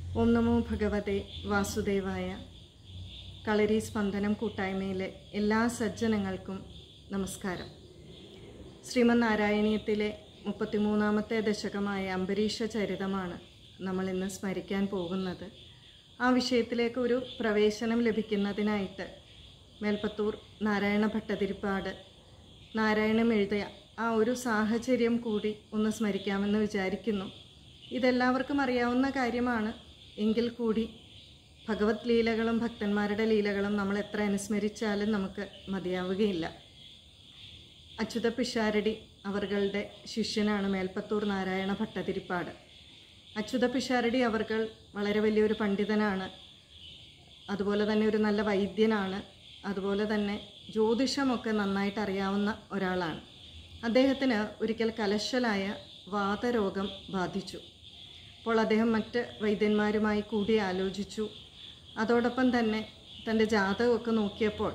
ഓം നമോ ഭഗവതെ വാസുദേവായ കളരി സ്പന്ദനം കൂട്ടായ്മയിലെ എല്ലാ സജ്ജനങ്ങൾക്കും നമസ്കാരം ശ്രീമദ് നാരായണീയത്തിലെ മുപ്പത്തിമൂന്നാമത്തെ ദശകമായ അംബരീഷ ചരിതമാണ് നമ്മൾ ഇന്ന് സ്മരിക്കാൻ പോകുന്നത് ആ വിഷയത്തിലേക്ക് ഒരു പ്രവേശനം ലഭിക്കുന്നതിനായിട്ട് മേൽപ്പത്തൂർ നാരായണ ഭട്ടതിരിപ്പാട് നാരായണം എഴുതിയ ആ ഒരു സാഹചര്യം കൂടി ഒന്ന് സ്മരിക്കാമെന്ന് വിചാരിക്കുന്നു ഇതെല്ലാവർക്കും അറിയാവുന്ന കാര്യമാണ് എങ്കിൽ കൂടി ഭഗവത് ലീലകളും ഭക്തന്മാരുടെ ലീലകളും നമ്മൾ എത്ര അനുസ്മരിച്ചാലും നമുക്ക് മതിയാവുകയില്ല അച്യുത പിഷാരടി അവർകളുടെ ശിഷ്യനാണ് മേൽപ്പത്തൂർ നാരായണ ഭട്ടതിരിപ്പാട് അച്യുത പിഷാരടി അവർകൾ വളരെ വലിയൊരു പണ്ഡിതനാണ് അതുപോലെ തന്നെ ഒരു നല്ല വൈദ്യനാണ് അതുപോലെ തന്നെ ജ്യോതിഷമൊക്കെ നന്നായിട്ട് അറിയാവുന്ന ഒരാളാണ് അദ്ദേഹത്തിന് ഒരിക്കൽ കലശലായ വാതരോഗം ബാധിച്ചു അപ്പോൾ അദ്ദേഹം മറ്റ് വൈദ്യന്മാരുമായി കൂടി ആലോചിച്ചു അതോടൊപ്പം തന്നെ തൻ്റെ ജാതകമൊക്കെ നോക്കിയപ്പോൾ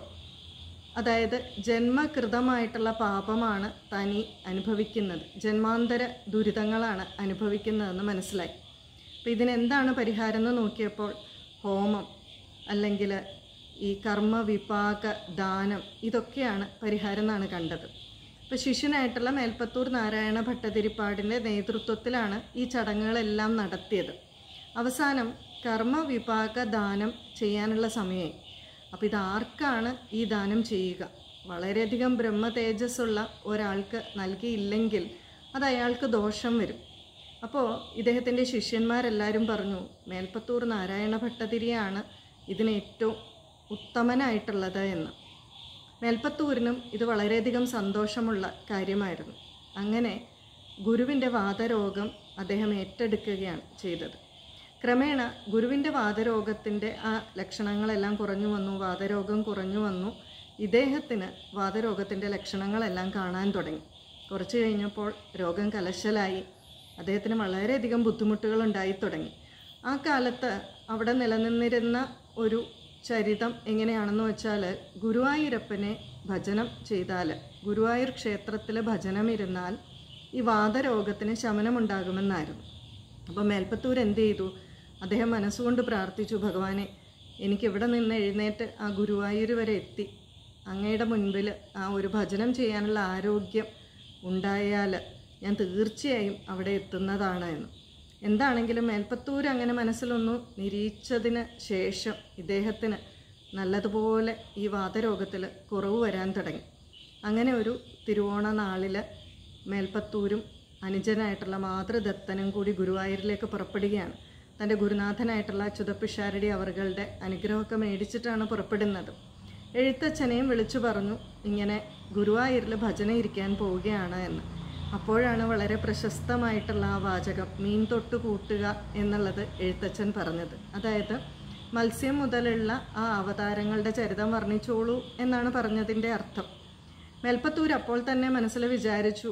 അതായത് ജന്മകൃതമായിട്ടുള്ള പാപമാണ് താൻ ഈ അനുഭവിക്കുന്നത് ജന്മാന്തര ദുരിതങ്ങളാണ് അനുഭവിക്കുന്നതെന്ന് മനസ്സിലായി അപ്പോൾ ഇതിനെന്താണ് പരിഹാരം എന്ന് നോക്കിയപ്പോൾ ഹോമം അല്ലെങ്കിൽ ഈ കർമ്മ വിപാക ദാനം ഇതൊക്കെയാണ് പരിഹാരം എന്നാണ് കണ്ടത് അപ്പോൾ ശിഷ്യനായിട്ടുള്ള മേൽപ്പത്തൂർ നാരായണ ഭട്ടതിരിപ്പാടിൻ്റെ നേതൃത്വത്തിലാണ് ഈ ചടങ്ങുകളെല്ലാം നടത്തിയത് അവസാനം കർമ്മ വിപാക ദാനം ചെയ്യാനുള്ള സമയമായി അപ്പോൾ ഇതാർക്കാണ് ഈ ദാനം ചെയ്യുക വളരെയധികം ബ്രഹ്മ തേജസ്സുള്ള ഒരാൾക്ക് നൽകിയില്ലെങ്കിൽ അത് അയാൾക്ക് ദോഷം വരും അപ്പോൾ ഇദ്ദേഹത്തിൻ്റെ ശിഷ്യന്മാരെല്ലാവരും പറഞ്ഞു മേൽപ്പത്തൂർ നാരായണ ഭട്ടതിരിയാണ് ഇതിന് ഏറ്റവും ഉത്തമനായിട്ടുള്ളത് എന്ന് മേൽപ്പത്തൂരിനും ഇത് വളരെയധികം സന്തോഷമുള്ള കാര്യമായിരുന്നു അങ്ങനെ ഗുരുവിൻ്റെ വാതരോഗം അദ്ദേഹം ഏറ്റെടുക്കുകയാണ് ചെയ്തത് ക്രമേണ ഗുരുവിൻ്റെ വാതരോഗത്തിൻ്റെ ആ ലക്ഷണങ്ങളെല്ലാം കുറഞ്ഞു വന്നു വാതരോഗം കുറഞ്ഞു വന്നു ഇദ്ദേഹത്തിന് വാതരോഗത്തിൻ്റെ ലക്ഷണങ്ങളെല്ലാം കാണാൻ തുടങ്ങി കുറച്ച് കഴിഞ്ഞപ്പോൾ രോഗം കലശലായി അദ്ദേഹത്തിന് വളരെയധികം ബുദ്ധിമുട്ടുകൾ ഉണ്ടായി തുടങ്ങി ആ കാലത്ത് അവിടെ നിലനിന്നിരുന്ന ഒരു ചരിതം എങ്ങനെയാണെന്ന് വെച്ചാൽ ഗുരുവായൂരപ്പനെ ഭജനം ചെയ്താൽ ഗുരുവായൂർ ക്ഷേത്രത്തിൽ ഭജനം ഇരുന്നാൽ ഈ വാതരോഗത്തിന് ശമനമുണ്ടാകുമെന്നായിരുന്നു അപ്പോൾ മേൽപ്പത്തൂർ എന്ത് ചെയ്തു അദ്ദേഹം മനസ്സുകൊണ്ട് പ്രാർത്ഥിച്ചു ഭഗവാനെ എനിക്കിവിടെ നിന്ന് എഴുന്നേറ്റ് ആ ഗുരുവായൂർ വരെ എത്തി അങ്ങയുടെ മുൻപിൽ ആ ഒരു ഭജനം ചെയ്യാനുള്ള ആരോഗ്യം ഉണ്ടായാൽ ഞാൻ തീർച്ചയായും അവിടെ എത്തുന്നതാണ് എന്ന് എന്താണെങ്കിലും മേൽപ്പത്തൂർ അങ്ങനെ മനസ്സിലൊന്നു നിരീക്ഷതിന് ശേഷം ഇദ്ദേഹത്തിന് നല്ലതുപോലെ ഈ വാതരോഗത്തിൽ കുറവ് വരാൻ തുടങ്ങി അങ്ങനെ ഒരു തിരുവോണ നാളിൽ മേൽപ്പത്തൂരും അനുജനായിട്ടുള്ള മാതൃദത്തനും കൂടി ഗുരുവായൂരിലേക്ക് പുറപ്പെടുകയാണ് തൻ്റെ ഗുരുനാഥനായിട്ടുള്ള അച്യുതപ്പിഷാരടി അവറുകളുടെ അനുഗ്രഹമൊക്കെ മേടിച്ചിട്ടാണ് പുറപ്പെടുന്നത് എഴുത്തച്ഛനെയും വിളിച്ചു പറഞ്ഞു ഇങ്ങനെ ഗുരുവായൂരിൽ ഭജന ഇരിക്കാൻ പോവുകയാണ് എന്ന് അപ്പോഴാണ് വളരെ പ്രശസ്തമായിട്ടുള്ള ആ വാചകം മീൻ തൊട്ട് കൂട്ടുക എന്നുള്ളത് എഴുത്തച്ഛൻ പറഞ്ഞത് അതായത് മത്സ്യം മുതലുള്ള ആ അവതാരങ്ങളുടെ ചരിതം വർണ്ണിച്ചോളൂ എന്നാണ് പറഞ്ഞതിൻ്റെ അർത്ഥം മേൽപ്പത്തൂർ അപ്പോൾ തന്നെ മനസ്സിൽ വിചാരിച്ചു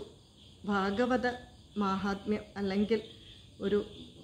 ഭാഗവത മാഹാത്മ്യം അല്ലെങ്കിൽ ഒരു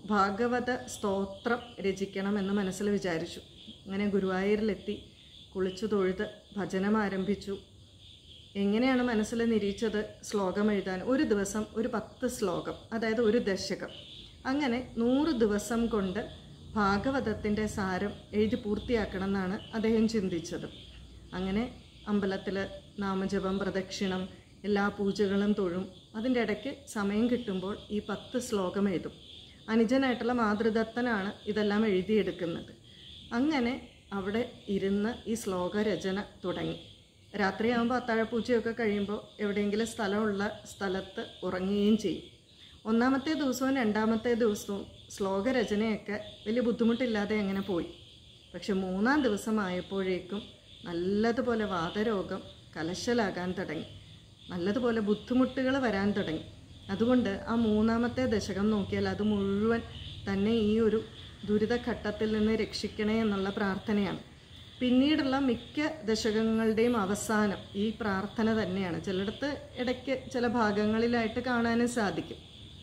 ഭാഗവത സ്തോത്രം രചിക്കണമെന്ന് മനസ്സിൽ വിചാരിച്ചു അങ്ങനെ ഗുരുവായൂരിലെത്തി കുളിച്ചു തൊഴുത് ഭജനം ആരംഭിച്ചു എങ്ങനെയാണ് മനസ്സിൽ നിരീച്ചത് ശ്ലോകം എഴുതാൻ ഒരു ദിവസം ഒരു പത്ത് ശ്ലോകം അതായത് ഒരു ദശകം അങ്ങനെ നൂറ് ദിവസം കൊണ്ട് ഭാഗവതത്തിൻ്റെ സാരം എഴുതി പൂർത്തിയാക്കണം എന്നാണ് അദ്ദേഹം ചിന്തിച്ചത് അങ്ങനെ അമ്പലത്തിൽ നാമജപം പ്രദക്ഷിണം എല്ലാ പൂജകളും തൊഴും അതിൻ്റെ ഇടയ്ക്ക് സമയം കിട്ടുമ്പോൾ ഈ പത്ത് ശ്ലോകം എഴുതും അനുജനായിട്ടുള്ള മാതൃദത്തനാണ് ഇതെല്ലാം എഴുതിയെടുക്കുന്നത് അങ്ങനെ അവിടെ ഇരുന്ന് ഈ ശ്ലോകരചന തുടങ്ങി രാത്രിയാകുമ്പോൾ അത്താഴപ്പൂജയൊക്കെ കഴിയുമ്പോൾ എവിടെയെങ്കിലും സ്ഥലമുള്ള സ്ഥലത്ത് ഉറങ്ങുകയും ചെയ്യും ഒന്നാമത്തെ ദിവസവും രണ്ടാമത്തെ ദിവസവും ശ്ലോകരചനയൊക്കെ വലിയ ബുദ്ധിമുട്ടില്ലാതെ അങ്ങനെ പോയി പക്ഷെ മൂന്നാം ദിവസമായപ്പോഴേക്കും നല്ലതുപോലെ വാതരോഗം കലശലാകാൻ തുടങ്ങി നല്ലതുപോലെ ബുദ്ധിമുട്ടുകൾ വരാൻ തുടങ്ങി അതുകൊണ്ട് ആ മൂന്നാമത്തെ ദശകം നോക്കിയാൽ അത് മുഴുവൻ തന്നെ ഈ ഒരു ദുരിതഘട്ടത്തിൽ നിന്ന് രക്ഷിക്കണേ എന്നുള്ള പ്രാർത്ഥനയാണ് പിന്നീടുള്ള മിക്ക ദശകങ്ങളുടെയും അവസാനം ഈ പ്രാർത്ഥന തന്നെയാണ് ചിലയിടത്ത് ഇടയ്ക്ക് ചില ഭാഗങ്ങളിലായിട്ട് കാണാനും സാധിക്കും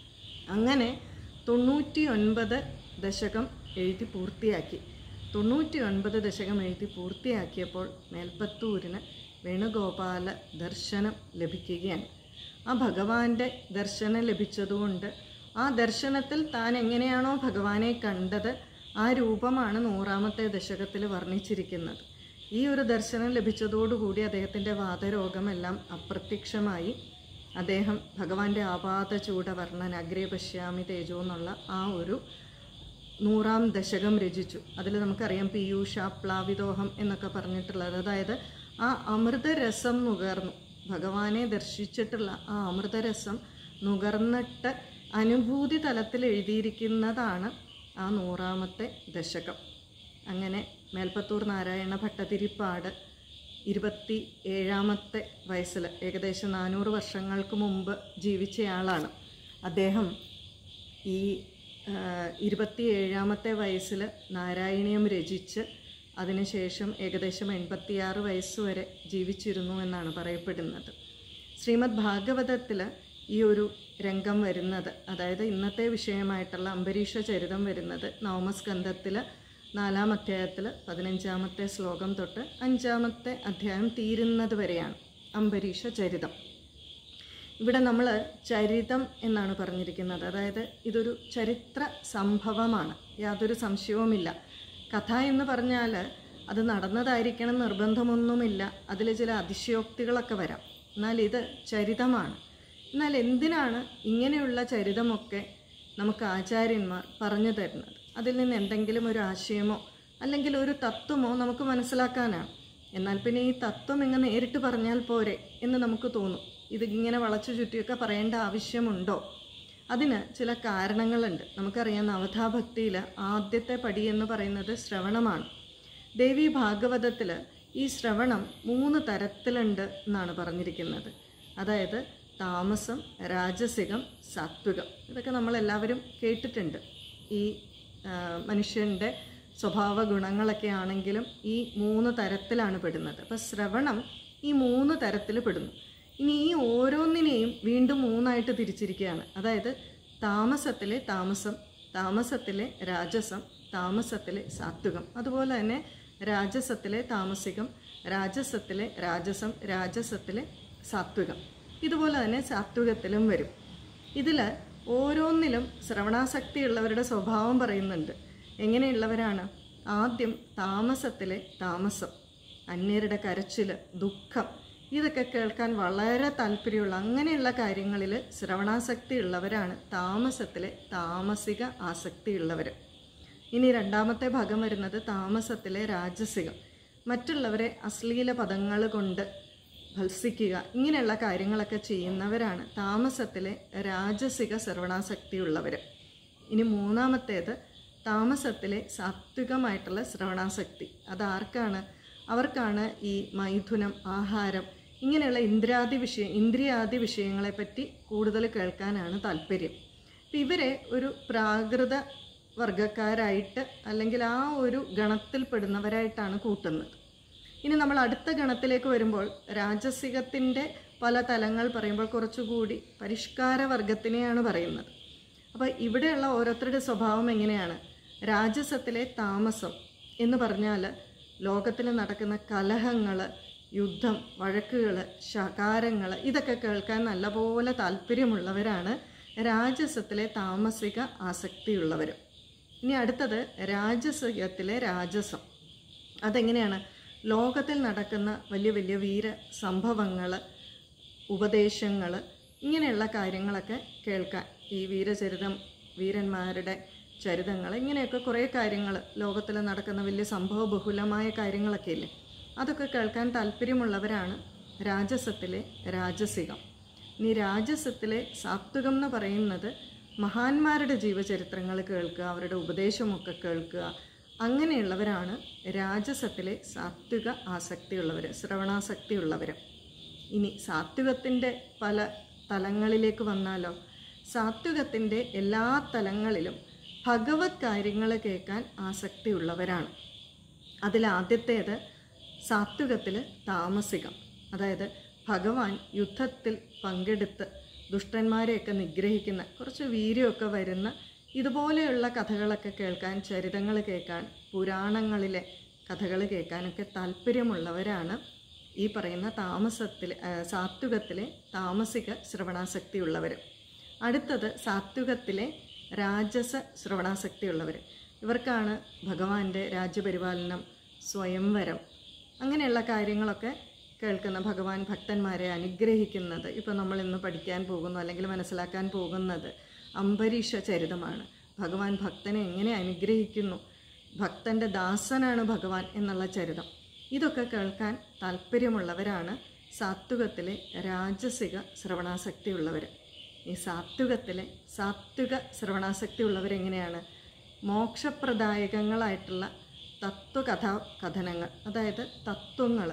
അങ്ങനെ തൊണ്ണൂറ്റി ഒൻപത് ദശകം എഴുതി പൂർത്തിയാക്കി തൊണ്ണൂറ്റി ഒൻപത് ദശകം എഴുതി പൂർത്തിയാക്കിയപ്പോൾ മേൽപ്പത്തൂരിന് വേണുഗോപാല ദർശനം ലഭിക്കുകയാണ് ആ ഭഗവാന്റെ ദർശനം ലഭിച്ചതുകൊണ്ട് ആ ദർശനത്തിൽ താൻ എങ്ങനെയാണോ ഭഗവാനെ കണ്ടത് ആ രൂപമാണ് നൂറാമത്തെ ദശകത്തിൽ വർണ്ണിച്ചിരിക്കുന്നത് ഈ ഒരു ദർശനം ലഭിച്ചതോടുകൂടി അദ്ദേഹത്തിൻ്റെ വാതരോഗമെല്ലാം അപ്രത്യക്ഷമായി അദ്ദേഹം ഭഗവാന്റെ ആപാത ചൂടവർണ്ണൻ അഗ്രേ പശ്യാമി തേജോ എന്നുള്ള ആ ഒരു നൂറാം ദശകം രചിച്ചു അതിൽ നമുക്കറിയാം പീയൂഷ പ്ലാവിദോഹം എന്നൊക്കെ പറഞ്ഞിട്ടുള്ളത് അതായത് ആ അമൃതരസം നുകർന്നു ഭഗവാനെ ദർശിച്ചിട്ടുള്ള ആ അമൃതരസം നുകർന്നിട്ട് അനുഭൂതി തലത്തിൽ എഴുതിയിരിക്കുന്നതാണ് ആ നൂറാമത്തെ ദശകം അങ്ങനെ മേൽപ്പത്തൂർ നാരായണ ഭട്ടതിരിപ്പാട് ഇരുപത്തി ഏഴാമത്തെ വയസ്സിൽ ഏകദേശം നാനൂറ് വർഷങ്ങൾക്ക് മുമ്പ് ജീവിച്ചയാളാണ് അദ്ദേഹം ഈ ഇരുപത്തി ഏഴാമത്തെ വയസ്സിൽ നാരായണീയം രചിച്ച് അതിനുശേഷം ഏകദേശം എൺപത്തിയാറ് വയസ്സ് വരെ ജീവിച്ചിരുന്നു എന്നാണ് പറയപ്പെടുന്നത് ശ്രീമദ് ഭാഗവതത്തിൽ ഈ ഒരു രംഗം വരുന്നത് അതായത് ഇന്നത്തെ വിഷയമായിട്ടുള്ള അംബരീഷ ചരിതം വരുന്നത് നവമസ്കന്ധത്തിൽ നാലാം അധ്യായത്തിൽ പതിനഞ്ചാമത്തെ ശ്ലോകം തൊട്ട് അഞ്ചാമത്തെ അധ്യായം തീരുന്നത് വരെയാണ് അംബരീഷ ചരിതം ഇവിടെ നമ്മൾ ചരിതം എന്നാണ് പറഞ്ഞിരിക്കുന്നത് അതായത് ഇതൊരു ചരിത്ര സംഭവമാണ് യാതൊരു സംശയവുമില്ല കഥ എന്ന് പറഞ്ഞാൽ അത് നടന്നതായിരിക്കണം നിർബന്ധമൊന്നുമില്ല അതിൽ ചില അതിശയോക്തികളൊക്കെ വരാം എന്നാൽ ഇത് ചരിതമാണ് എന്നാൽ എന്തിനാണ് ഇങ്ങനെയുള്ള ചരിതമൊക്കെ നമുക്ക് ആചാര്യന്മാർ പറഞ്ഞു തരുന്നത് അതിൽ നിന്ന് എന്തെങ്കിലും ഒരു ആശയമോ അല്ലെങ്കിൽ ഒരു തത്വമോ നമുക്ക് മനസ്സിലാക്കാനാണ് എന്നാൽ പിന്നെ ഈ തത്വം ഇങ്ങ് നേരിട്ട് പറഞ്ഞാൽ പോരെ എന്ന് നമുക്ക് തോന്നും ഇതിങ്ങനെ വളച്ചു ചുറ്റിയൊക്കെ പറയേണ്ട ആവശ്യമുണ്ടോ അതിന് ചില കാരണങ്ങളുണ്ട് നമുക്കറിയാം നവധാഭക്തിയിൽ ആദ്യത്തെ പടി എന്ന് പറയുന്നത് ശ്രവണമാണ് ദേവി ഭാഗവതത്തിൽ ഈ ശ്രവണം മൂന്ന് തരത്തിലുണ്ട് എന്നാണ് പറഞ്ഞിരിക്കുന്നത് അതായത് താമസം രാജസികം സാത്വികം ഇതൊക്കെ നമ്മളെല്ലാവരും കേട്ടിട്ടുണ്ട് ഈ ആ, മനുഷ്യൻ്റെ സ്വഭാവ ഗുണങ്ങളൊക്കെ ആണെങ്കിലും ഈ മൂന്ന് തരത്തിലാണ് പെടുന്നത് അപ്പോൾ ശ്രവണം ഈ മൂന്ന് തരത്തിൽ പെടുന്നു ഇനി ഈ ഓരോന്നിനെയും വീണ്ടും മൂന്നായിട്ട് തിരിച്ചിരിക്കുകയാണ് അതായത് താമസത്തിലെ താമസം താമസത്തിലെ രാജസം താമസത്തിലെ സാത്വികം അതുപോലെ തന്നെ രാജസത്തിലെ താമസികം രാജസത്തിലെ രാജസം രാജസത്തിലെ സാത്വികം ഇതുപോലെ തന്നെ സാത്വികത്തിലും വരും ഇതിൽ ഓരോന്നിലും ശ്രവണാസക്തി ഉള്ളവരുടെ സ്വഭാവം പറയുന്നുണ്ട് എങ്ങനെയുള്ളവരാണ് ആദ്യം താമസത്തിലെ താമസം അന്യരുടെ കരച്ചിൽ ദുഃഖം ഇതൊക്കെ കേൾക്കാൻ വളരെ താല്പര്യമുള്ള അങ്ങനെയുള്ള കാര്യങ്ങളിൽ ശ്രവണാസക്തി ഉള്ളവരാണ് താമസത്തിലെ താമസിക ആസക്തിയുള്ളവർ ഇനി രണ്ടാമത്തെ ഭാഗം വരുന്നത് താമസത്തിലെ രാജസികം മറ്റുള്ളവരെ അശ്ലീല പദങ്ങൾ കൊണ്ട് ഭത്സിക്കുക ഇങ്ങനെയുള്ള കാര്യങ്ങളൊക്കെ ചെയ്യുന്നവരാണ് താമസത്തിലെ രാജസിക ശ്രവണാസക്തിയുള്ളവർ ഇനി മൂന്നാമത്തേത് താമസത്തിലെ സാത്വികമായിട്ടുള്ള ശ്രവണാസക്തി അതാർക്കാണ് അവർക്കാണ് ഈ മൈഥുനം ആഹാരം ഇങ്ങനെയുള്ള ഇന്ദ്രാദി വിഷയം ഇന്ദ്രിയാദി വിഷയങ്ങളെപ്പറ്റി കൂടുതൽ കേൾക്കാനാണ് താല്പര്യം അപ്പം ഇവരെ ഒരു പ്രാകൃത വർഗക്കാരായിട്ട് അല്ലെങ്കിൽ ആ ഒരു ഗണത്തിൽപ്പെടുന്നവരായിട്ടാണ് കൂട്ടുന്നത് ഇനി നമ്മൾ അടുത്ത ഗണത്തിലേക്ക് വരുമ്പോൾ രാജസികത്തിൻ്റെ പല തലങ്ങൾ പറയുമ്പോൾ കുറച്ചുകൂടി പരിഷ്കാര വർഗത്തിനെയാണ് പറയുന്നത് അപ്പോൾ ഇവിടെയുള്ള ഓരോരുത്തരുടെ സ്വഭാവം എങ്ങനെയാണ് രാജസത്തിലെ താമസം എന്ന് പറഞ്ഞാൽ ലോകത്തിൽ നടക്കുന്ന കലഹങ്ങൾ യുദ്ധം വഴക്കുകൾ ശകാരങ്ങൾ ഇതൊക്കെ കേൾക്കാൻ നല്ലപോലെ താല്പര്യമുള്ളവരാണ് രാജസത്തിലെ താമസിക ആസക്തിയുള്ളവർ ഇനി അടുത്തത് രാജസികത്തിലെ രാജസം അതെങ്ങനെയാണ് ലോകത്തിൽ നടക്കുന്ന വലിയ വലിയ വീര സംഭവങ്ങൾ ഉപദേശങ്ങൾ ഇങ്ങനെയുള്ള കാര്യങ്ങളൊക്കെ കേൾക്കാൻ ഈ വീരചരിതം വീരന്മാരുടെ ചരിതങ്ങൾ ഇങ്ങനെയൊക്കെ കുറേ കാര്യങ്ങൾ ലോകത്തിൽ നടക്കുന്ന വലിയ സംഭവ ബഹുലമായ കാര്യങ്ങളൊക്കെ ഇല്ലേ അതൊക്കെ കേൾക്കാൻ താല്പര്യമുള്ളവരാണ് രാജസത്തിലെ രാജസികം ഇനി രാജസത്തിലെ സാത്വികം എന്ന് പറയുന്നത് മഹാന്മാരുടെ ജീവചരിത്രങ്ങൾ കേൾക്കുക അവരുടെ ഉപദേശമൊക്കെ കേൾക്കുക അങ്ങനെയുള്ളവരാണ് രാജസത്തിലെ സാത്വിക ആസക്തിയുള്ളവർ ശ്രവണാസക്തിയുള്ളവർ ഇനി സാത്വികത്തിൻ്റെ പല തലങ്ങളിലേക്ക് വന്നാലോ സാത്വികത്തിൻ്റെ എല്ലാ തലങ്ങളിലും ഭഗവത് കാര്യങ്ങൾ കേൾക്കാൻ ആസക്തിയുള്ളവരാണ് അതിലാദ്യത്തേത് സാത്വികത്തിൽ താമസികം അതായത് ഭഗവാൻ യുദ്ധത്തിൽ പങ്കെടുത്ത് ദുഷ്ടന്മാരെയൊക്കെ നിഗ്രഹിക്കുന്ന കുറച്ച് വീര്യമൊക്കെ വരുന്ന ഇതുപോലെയുള്ള കഥകളൊക്കെ കേൾക്കാൻ ചരിതങ്ങൾ കേൾക്കാൻ പുരാണങ്ങളിലെ കഥകൾ കേൾക്കാനൊക്കെ താല്പര്യമുള്ളവരാണ് ഈ പറയുന്ന താമസത്തിൽ ആ, സാത്വികത്തിലെ താമസിക ശ്രവണാസക്തിയുള്ളവർ അടുത്തത് സാത്വികത്തിലെ രാജസ ശ്രവണാസക്തിയുള്ളവർ ഇവർക്കാണ് ഭഗവാന്റെ രാജ്യപരിപാലനം സ്വയംവരം അങ്ങനെയുള്ള കാര്യങ്ങളൊക്കെ കേൾക്കുന്ന ഭഗവാൻ ഭക്തന്മാരെ അനുഗ്രഹിക്കുന്നത് ഇപ്പോൾ നമ്മൾ ഇന്ന് പഠിക്കാൻ പോകുന്നു അല്ലെങ്കിൽ മനസ്സിലാക്കാൻ പോകുന്നത് അംബരീഷ ചരിതമാണ് ഭഗവാൻ ഭക്തനെ എങ്ങനെ അനുഗ്രഹിക്കുന്നു ഭക്തൻ്റെ ദാസനാണ് ഭഗവാൻ എന്നുള്ള ചരിതം ഇതൊക്കെ കേൾക്കാൻ താല്പര്യമുള്ളവരാണ് സാത്വികത്തിലെ രാജസിക ശ്രവണാസക്തിയുള്ളവർ ഈ സാത്വികത്തിലെ സാത്വിക ശ്രവണാസക്തി ഉള്ളവരെങ്ങനെയാണ് മോക്ഷപ്രദായകങ്ങളായിട്ടുള്ള തത്വകഥാ കഥനങ്ങൾ അതായത് തത്വങ്ങൾ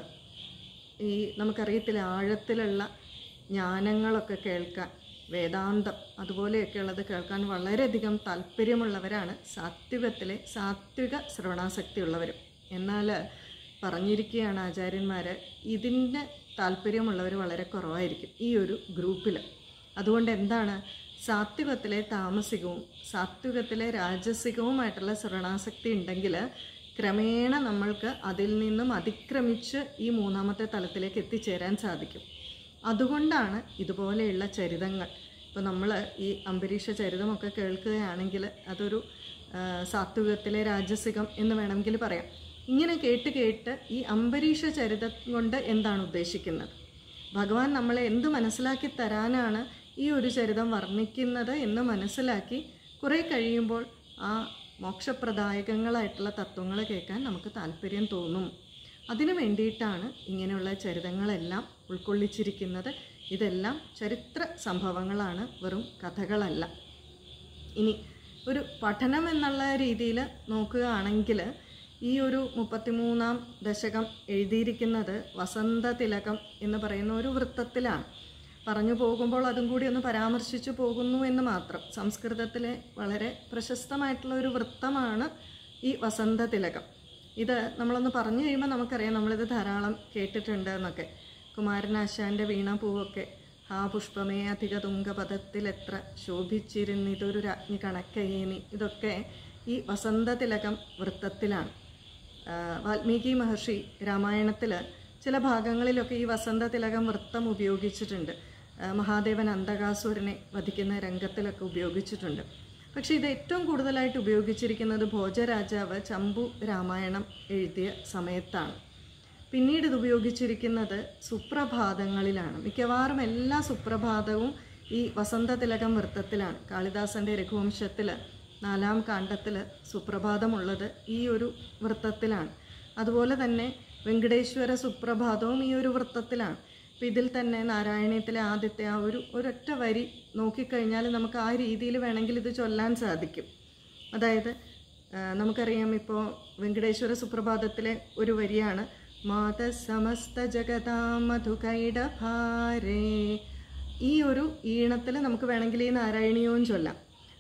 ഈ നമുക്കറിയത്തില്ല ആഴത്തിലുള്ള ജ്ഞാനങ്ങളൊക്കെ കേൾക്കാൻ വേദാന്തം അതുപോലെയൊക്കെയുള്ളത് കേൾക്കാൻ വളരെയധികം താല്പര്യമുള്ളവരാണ് സാത്വികത്തിലെ സാത്വിക ശ്രവണാസക്തിയുള്ളവരും എന്നാൽ പറഞ്ഞിരിക്കുകയാണ് ആചാര്യന്മാർ ഇതിന് താല്പര്യമുള്ളവർ വളരെ കുറവായിരിക്കും ഈ ഒരു ഗ്രൂപ്പിൽ അതുകൊണ്ട് എന്താണ് സാത്വികത്തിലെ താമസികവും സാത്വികത്തിലെ രാജസികവുമായിട്ടുള്ള ശ്രവണാസക്തി ഉണ്ടെങ്കിൽ ക്രമേണ നമ്മൾക്ക് അതിൽ നിന്നും അതിക്രമിച്ച് ഈ മൂന്നാമത്തെ തലത്തിലേക്ക് എത്തിച്ചേരാൻ സാധിക്കും അതുകൊണ്ടാണ് ഇതുപോലെയുള്ള ചരിതങ്ങൾ ഇപ്പോൾ നമ്മൾ ഈ അംബരീഷ ചരിതമൊക്കെ കേൾക്കുകയാണെങ്കിൽ അതൊരു ആ, സാത്വികത്തിലെ രാജസികം എന്ന് വേണമെങ്കിൽ പറയാം ഇങ്ങനെ കേട്ട് കേട്ട് ഈ അംബരീഷ ചരിതം കൊണ്ട് എന്താണ് ഉദ്ദേശിക്കുന്നത് ഭഗവാൻ നമ്മളെ എന്ത് മനസ്സിലാക്കി തരാനാണ് ഈ ഒരു ചരിതം വർണ്ണിക്കുന്നത് എന്ന് മനസ്സിലാക്കി കുറേ കഴിയുമ്പോൾ ആ മോക്ഷപ്രദായകങ്ങളായിട്ടുള്ള തത്വങ്ങൾ കേൾക്കാൻ നമുക്ക് താല്പര്യം തോന്നും അതിനു വേണ്ടിയിട്ടാണ് ഇങ്ങനെയുള്ള ചരിതങ്ങളെല്ലാം ഉൾക്കൊള്ളിച്ചിരിക്കുന്നത് ഇതെല്ലാം ചരിത്ര സംഭവങ്ങളാണ് വെറും കഥകളല്ല ഇനി ഒരു പഠനം എന്നുള്ള രീതിയിൽ നോക്കുകയാണെങ്കിൽ ഈ ഒരു മുപ്പത്തിമൂന്നാം ദശകം എഴുതിയിരിക്കുന്നത് വസന്ത തിലകം എന്ന് പറയുന്ന ഒരു വൃത്തത്തിലാണ് പറഞ്ഞു പോകുമ്പോൾ അതും കൂടി ഒന്ന് പരാമർശിച്ചു പോകുന്നു എന്ന് മാത്രം സംസ്കൃതത്തിലെ വളരെ പ്രശസ്തമായിട്ടുള്ള ഒരു വൃത്തമാണ് ഈ വസന്ത തിലകം ഇത് നമ്മളൊന്ന് പറഞ്ഞു കഴിയുമ്പോൾ നമുക്കറിയാം നമ്മളിത് ധാരാളം കേട്ടിട്ടുണ്ട് എന്നൊക്കെ കുമാരനാശാൻ്റെ വീണാപൂവൊക്കെ ആ പുഷ്പമേ അധിക തുങ്കപദത്തിലെത്ര ശോഭിച്ചിരുന്നിതൊരു രാജ്ഞി കണക്കയേനി ഇതൊക്കെ ഈ വസന്ത തിലകം വൃത്തത്തിലാണ് ആ, വാൽമീകി മഹർഷി രാമായണത്തിൽ ചില ഭാഗങ്ങളിലൊക്കെ ഈ വസന്ത തിലകം വൃത്തം ഉപയോഗിച്ചിട്ടുണ്ട് ആ, മഹാദേവൻ അന്തകാസുരനെ വധിക്കുന്ന രംഗത്തിലൊക്കെ ഉപയോഗിച്ചിട്ടുണ്ട് പക്ഷേ ഇത് ഏറ്റവും കൂടുതലായിട്ട് ഉപയോഗിച്ചിരിക്കുന്നത് ഭോജരാജാവ് ചമ്പു രാമായണം എഴുതിയ സമയത്താണ് പിന്നീട് ഇത് ഉപയോഗിച്ചിരിക്കുന്നത് സുപ്രഭാതങ്ങളിലാണ് മിക്കവാറും എല്ലാ സുപ്രഭാതവും ഈ വസന്ത തിലകം വൃത്തത്തിലാണ് കാളിദാസൻ്റെ രഘുവംശത്തിൽ നാലാം കാണ്ഡത്തിൽ സുപ്രഭാതമുള്ളത് ഈ ഒരു വൃത്തത്തിലാണ് അതുപോലെ തന്നെ വെങ്കടേശ്വര സുപ്രഭാതവും ഈ ഒരു വൃത്തത്തിലാണ് അപ്പം ഇതിൽ തന്നെ നാരായണീയത്തിലെ ആദ്യത്തെ ആ ഒരു ഒരൊറ്റ വരി നോക്കിക്കഴിഞ്ഞാൽ നമുക്ക് ആ രീതിയിൽ വേണമെങ്കിൽ ഇത് ചൊല്ലാൻ സാധിക്കും അതായത് ആ, നമുക്കറിയാം ഇപ്പോൾ വെങ്കടേശ്വര സുപ്രഭാതത്തിലെ ഒരു വരിയാണ് മാത സമസ്ത ജഗതാം മധുകൈടഭാരേ ഈ ഒരു ഈണത്തിൽ നമുക്ക് വേണമെങ്കിൽ ഈ നാരായണീയവും ചൊല്ലാം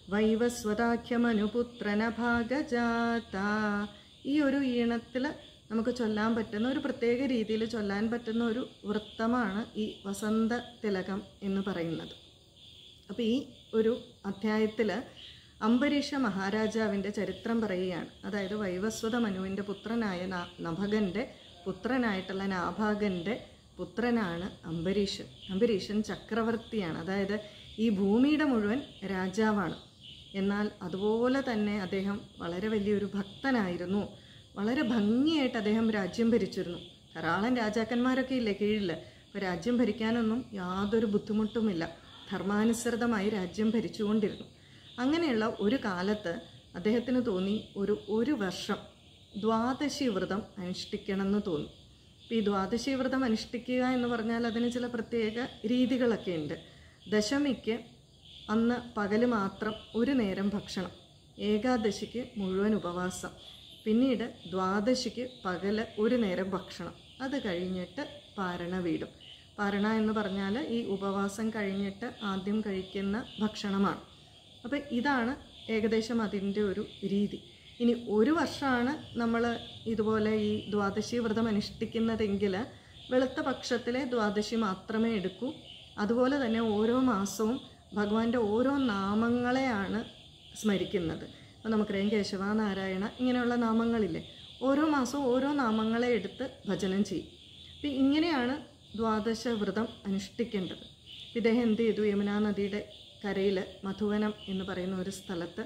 വൈവസ്വതാഖ്യമനുപുത്രന ഭാഗജാത ഈ ഒരു ഈണത്തിൽ നമുക്ക് ചൊല്ലാൻ പറ്റുന്ന ഒരു പ്രത്യേക രീതിയിൽ ചൊല്ലാൻ പറ്റുന്ന ഒരു വൃത്തമാണ് ഈ വസന്ത തിലകം എന്ന് പറയുന്നത് അപ്പോൾ ഈ ഒരു അധ്യായത്തിൽ അംബരീഷ മഹാരാജാവിൻ്റെ ചരിത്രം പറയുകയാണ് അതായത് വൈവസ്വത മനുവിൻ്റെ പുത്രനായ ന- നഭകൻ്റെ പുത്രനായിട്ടുള്ള നാഭാഗൻ്റെ പുത്രനാണ് അംബരീഷൻ അംബരീഷൻ ചക്രവർത്തിയാണ് അതായത് ഈ ഭൂമിയുടെ മുഴുവൻ രാജാവാണ് എന്നാൽ അതുപോലെ തന്നെ അദ്ദേഹം വളരെ വലിയൊരു ഭക്തനായിരുന്നു വളരെ ഭംഗിയായിട്ട് അദ്ദേഹം രാജ്യം ഭരിച്ചിരുന്നു ധാരാളം രാജാക്കന്മാരൊക്കെ ഇല്ലേ കീഴിൽ അപ്പോൾ രാജ്യം ഭരിക്കാനൊന്നും യാതൊരു ബുദ്ധിമുട്ടുമില്ല ധർമാനുസൃതമായി രാജ്യം ഭരിച്ചുകൊണ്ടിരുന്നു അങ്ങനെയുള്ള ഒരു കാലത്ത് അദ്ദേഹത്തിന് തോന്നി ഒരു ഒരു വർഷം ദ്വാദശി വ്രതം അനുഷ്ഠിക്കണമെന്ന് തോന്നി അപ്പോൾ ഈ ദ്വാദശി വ്രതം അനുഷ്ഠിക്കുക എന്ന് പറഞ്ഞാൽ അതിന് ചില പ്രത്യേക രീതികളൊക്കെ ഉണ്ട് ദശമിക്ക് അന്ന് പകല് മാത്രം ഒരു നേരം ഭക്ഷണം ഏകാദശിക്ക് മുഴുവൻ ഉപവാസം പിന്നീട് ദ്വാദശിക്ക് പകല് ഒരു നേരം ഭക്ഷണം അത് കഴിഞ്ഞിട്ട് പാരണ വീടും പാരണ എന്ന് പറഞ്ഞാൽ ഈ ഉപവാസം കഴിഞ്ഞിട്ട് ആദ്യം കഴിക്കുന്ന ഭക്ഷണമാണ് അപ്പോൾ ഇതാണ് ഏകദേശം അതിൻ്റെ ഒരു രീതി ഇനി ഒരു വർഷമാണ് നമ്മൾ ഇതുപോലെ ഈ ദ്വാദശി വ്രതം അനുഷ്ഠിക്കുന്നതെങ്കിൽ വെളുത്ത പക്ഷത്തിലെ ദ്വാദശി മാത്രമേ എടുക്കൂ അതുപോലെ തന്നെ ഓരോ മാസവും ഭഗവാന്റെ ഓരോ നാമങ്ങളെയാണ് സ്മരിക്കുന്നത് അപ്പോൾ നമുക്കറിയാം കേശവ നാരായണ ഇങ്ങനെയുള്ള നാമങ്ങളില്ലേ ഓരോ മാസവും ഓരോ നാമങ്ങളെ എടുത്ത് ഭജനം ചെയ്യും അപ്പം ഇങ്ങനെയാണ് ദ്വാദശ വ്രതം അനുഷ്ഠിക്കേണ്ടത് ഇദ്ദേഹം എന്ത് ചെയ്തു യമുനാ നദിയുടെ കരയിൽ മധുവനം എന്ന് പറയുന്ന ഒരു സ്ഥലത്ത്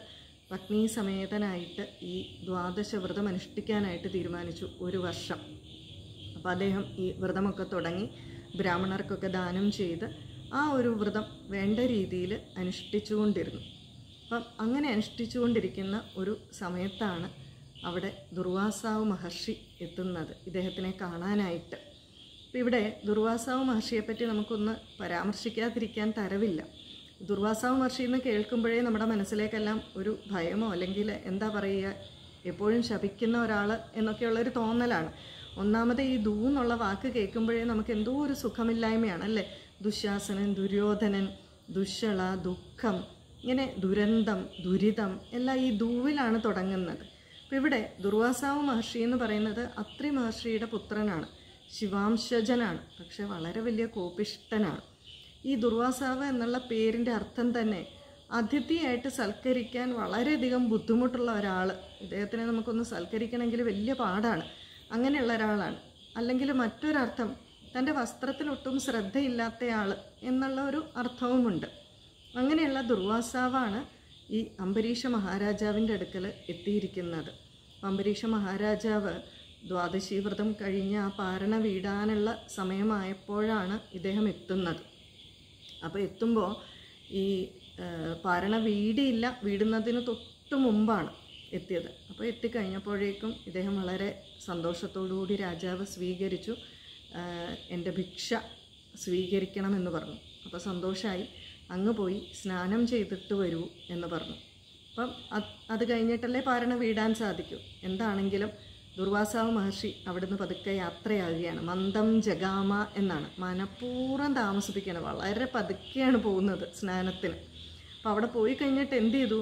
പത്നി സമേതനായിട്ട് ഈ ദ്വാദശ വ്രതം അനുഷ്ഠിക്കാനായിട്ട് തീരുമാനിച്ചു ഒരു വർഷം അപ്പോൾ അദ്ദേഹം ഈ വ്രതമൊക്കെ തുടങ്ങി ബ്രാഹ്മണർക്കൊക്കെ ദാനം ചെയ്ത് ആ ഒരു വ്രതം വേണ്ട രീതിയിൽ അനുഷ്ഠിച്ചുകൊണ്ടിരുന്നു അപ്പം അങ്ങനെ അനുഷ്ഠിച്ചുകൊണ്ടിരിക്കുന്ന ഒരു സമയത്താണ് അവിടെ ദുർവാസാവ് മഹർഷി എത്തുന്നത് ഇദ്ദേഹത്തിനെ കാണാനായിട്ട് അപ്പോൾ ഇവിടെ ദുർവാസാവ് മഹർഷിയെപ്പറ്റി നമുക്കൊന്ന് പരാമർശിക്കാതിരിക്കാൻ തരവില്ല ദുർവാസാവ് മഹർഷി എന്ന് കേൾക്കുമ്പോഴേ നമ്മുടെ മനസ്സിലേക്കെല്ലാം ഒരു ഭയമോ അല്ലെങ്കിൽ എന്താ പറയുക എപ്പോഴും ശപിക്കുന്ന ഒരാൾ എന്നൊക്കെയുള്ളൊരു തോന്നലാണ് ഒന്നാമത് ഈ ദൂ എന്നുള്ള വാക്ക് കേൾക്കുമ്പോഴേ നമുക്ക് എന്തോ ഒരു സുഖമില്ലായ്മയാണ് അല്ലേ ദുശാസനൻ ദുര്യോധനൻ ദുശ്ശള ദുഃഖം ഇങ്ങനെ ദുരന്തം ദുരിതം എല്ലാം ഈ ദൂവിലാണ് തുടങ്ങുന്നത് അപ്പം ഇവിടെ ദുർവാസാവ് മഹർഷി എന്ന് പറയുന്നത് അത്രി മഹർഷിയുടെ പുത്രനാണ് ശിവാംശജനാണ് പക്ഷെ വളരെ വലിയ കോപിഷ്ടനാണ് ഈ ദുർവാസാവ് എന്നുള്ള പേരിൻ്റെ അർത്ഥം തന്നെ അതിഥിയായിട്ട് സൽക്കരിക്കാൻ വളരെയധികം ബുദ്ധിമുട്ടുള്ള ഒരാൾ ഇദ്ദേഹത്തിനെ നമുക്കൊന്ന് സൽക്കരിക്കണമെങ്കിൽ വലിയ പാടാണ് അങ്ങനെയുള്ള ഒരാളാണ് അല്ലെങ്കിൽ മറ്റൊരർത്ഥം തൻ്റെ വസ്ത്രത്തിൽ ഒട്ടും ശ്രദ്ധയില്ലാത്തയാൾ എന്നുള്ള ഒരു അർത്ഥവുമുണ്ട് അങ്ങനെയുള്ള ദുർവാസാവാണ് ഈ അംബരീഷ മഹാരാജാവിൻ്റെ അടുക്കൽ എത്തിയിരിക്കുന്നത് അപ്പം അംബരീഷ മഹാരാജാവ് ദ്വാദശി വ്രതം കഴിഞ്ഞ് ആ പാരണ വീടാനുള്ള സമയമായപ്പോഴാണ് ഇദ്ദേഹം എത്തുന്നത് അപ്പോൾ എത്തുമ്പോൾ ഈ ആ, പാരണ വീടിയില്ല വീടുന്നതിന് തൊട്ട് മുമ്പാണ് എത്തിയത് അപ്പോൾ എത്തിക്കഴിഞ്ഞപ്പോഴേക്കും ഇദ്ദേഹം വളരെ സന്തോഷത്തോടുകൂടി രാജാവ് സ്വീകരിച്ചു ആ, എൻ്റെ ഭിക്ഷ സ്വീകരിക്കണമെന്ന് പറഞ്ഞു അപ്പോൾ സന്തോഷമായി അങ്ങ് പോയി സ്നാനം ചെയ്തിട്ട് വരൂ എന്ന് പറഞ്ഞു അപ്പം അത് അത് കഴിഞ്ഞിട്ടല്ലേ പാരണ വീടാൻ സാധിക്കൂ എന്താണെങ്കിലും ദുർവാസാവ് മഹർഷി അവിടുന്ന് പതുക്കെ യാത്രയാകുകയാണ് മന്ദം ജഗാമ എന്നാണ് മനഃപൂർവ്വം താമസിപ്പിക്കുകയാണ് വളരെ പതുക്കെയാണ് പോകുന്നത് സ്നാനത്തിന് അപ്പോൾ അവിടെ പോയി കഴിഞ്ഞിട്ട് എന്ത് ചെയ്തു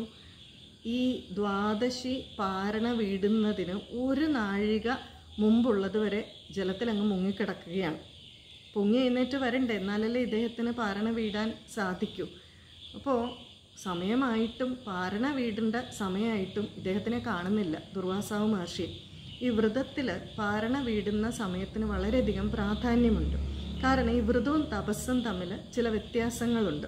ഈ ദ്വാദശി പാരണ വീടുന്നതിന് ഒരു നാഴിക മുമ്പുള്ളത് വരെ ജലത്തിൽ അങ്ങ് മുങ്ങിക്കിടക്കുകയാണ് പൊങ്ങി എഴുന്നേറ്റ് വരണ്ടേ എന്നാലല്ലേ ഇദ്ദേഹത്തിന് പാരണ വീടാൻ സാധിക്കൂ അപ്പോൾ സമയമായിട്ടും പാരണ വീടിൻ്റെ സമയമായിട്ടും ഇദ്ദേഹത്തിനെ കാണുന്നില്ല ദുർവാസാവ് മഹർഷി ഈ വ്രതത്തിൽ പാരണ വീടുന്ന സമയത്തിന് വളരെയധികം പ്രാധാന്യമുണ്ട് കാരണം ഈ വ്രതവും തപസ്സും തമ്മിൽ ചില വ്യത്യാസങ്ങളുണ്ട്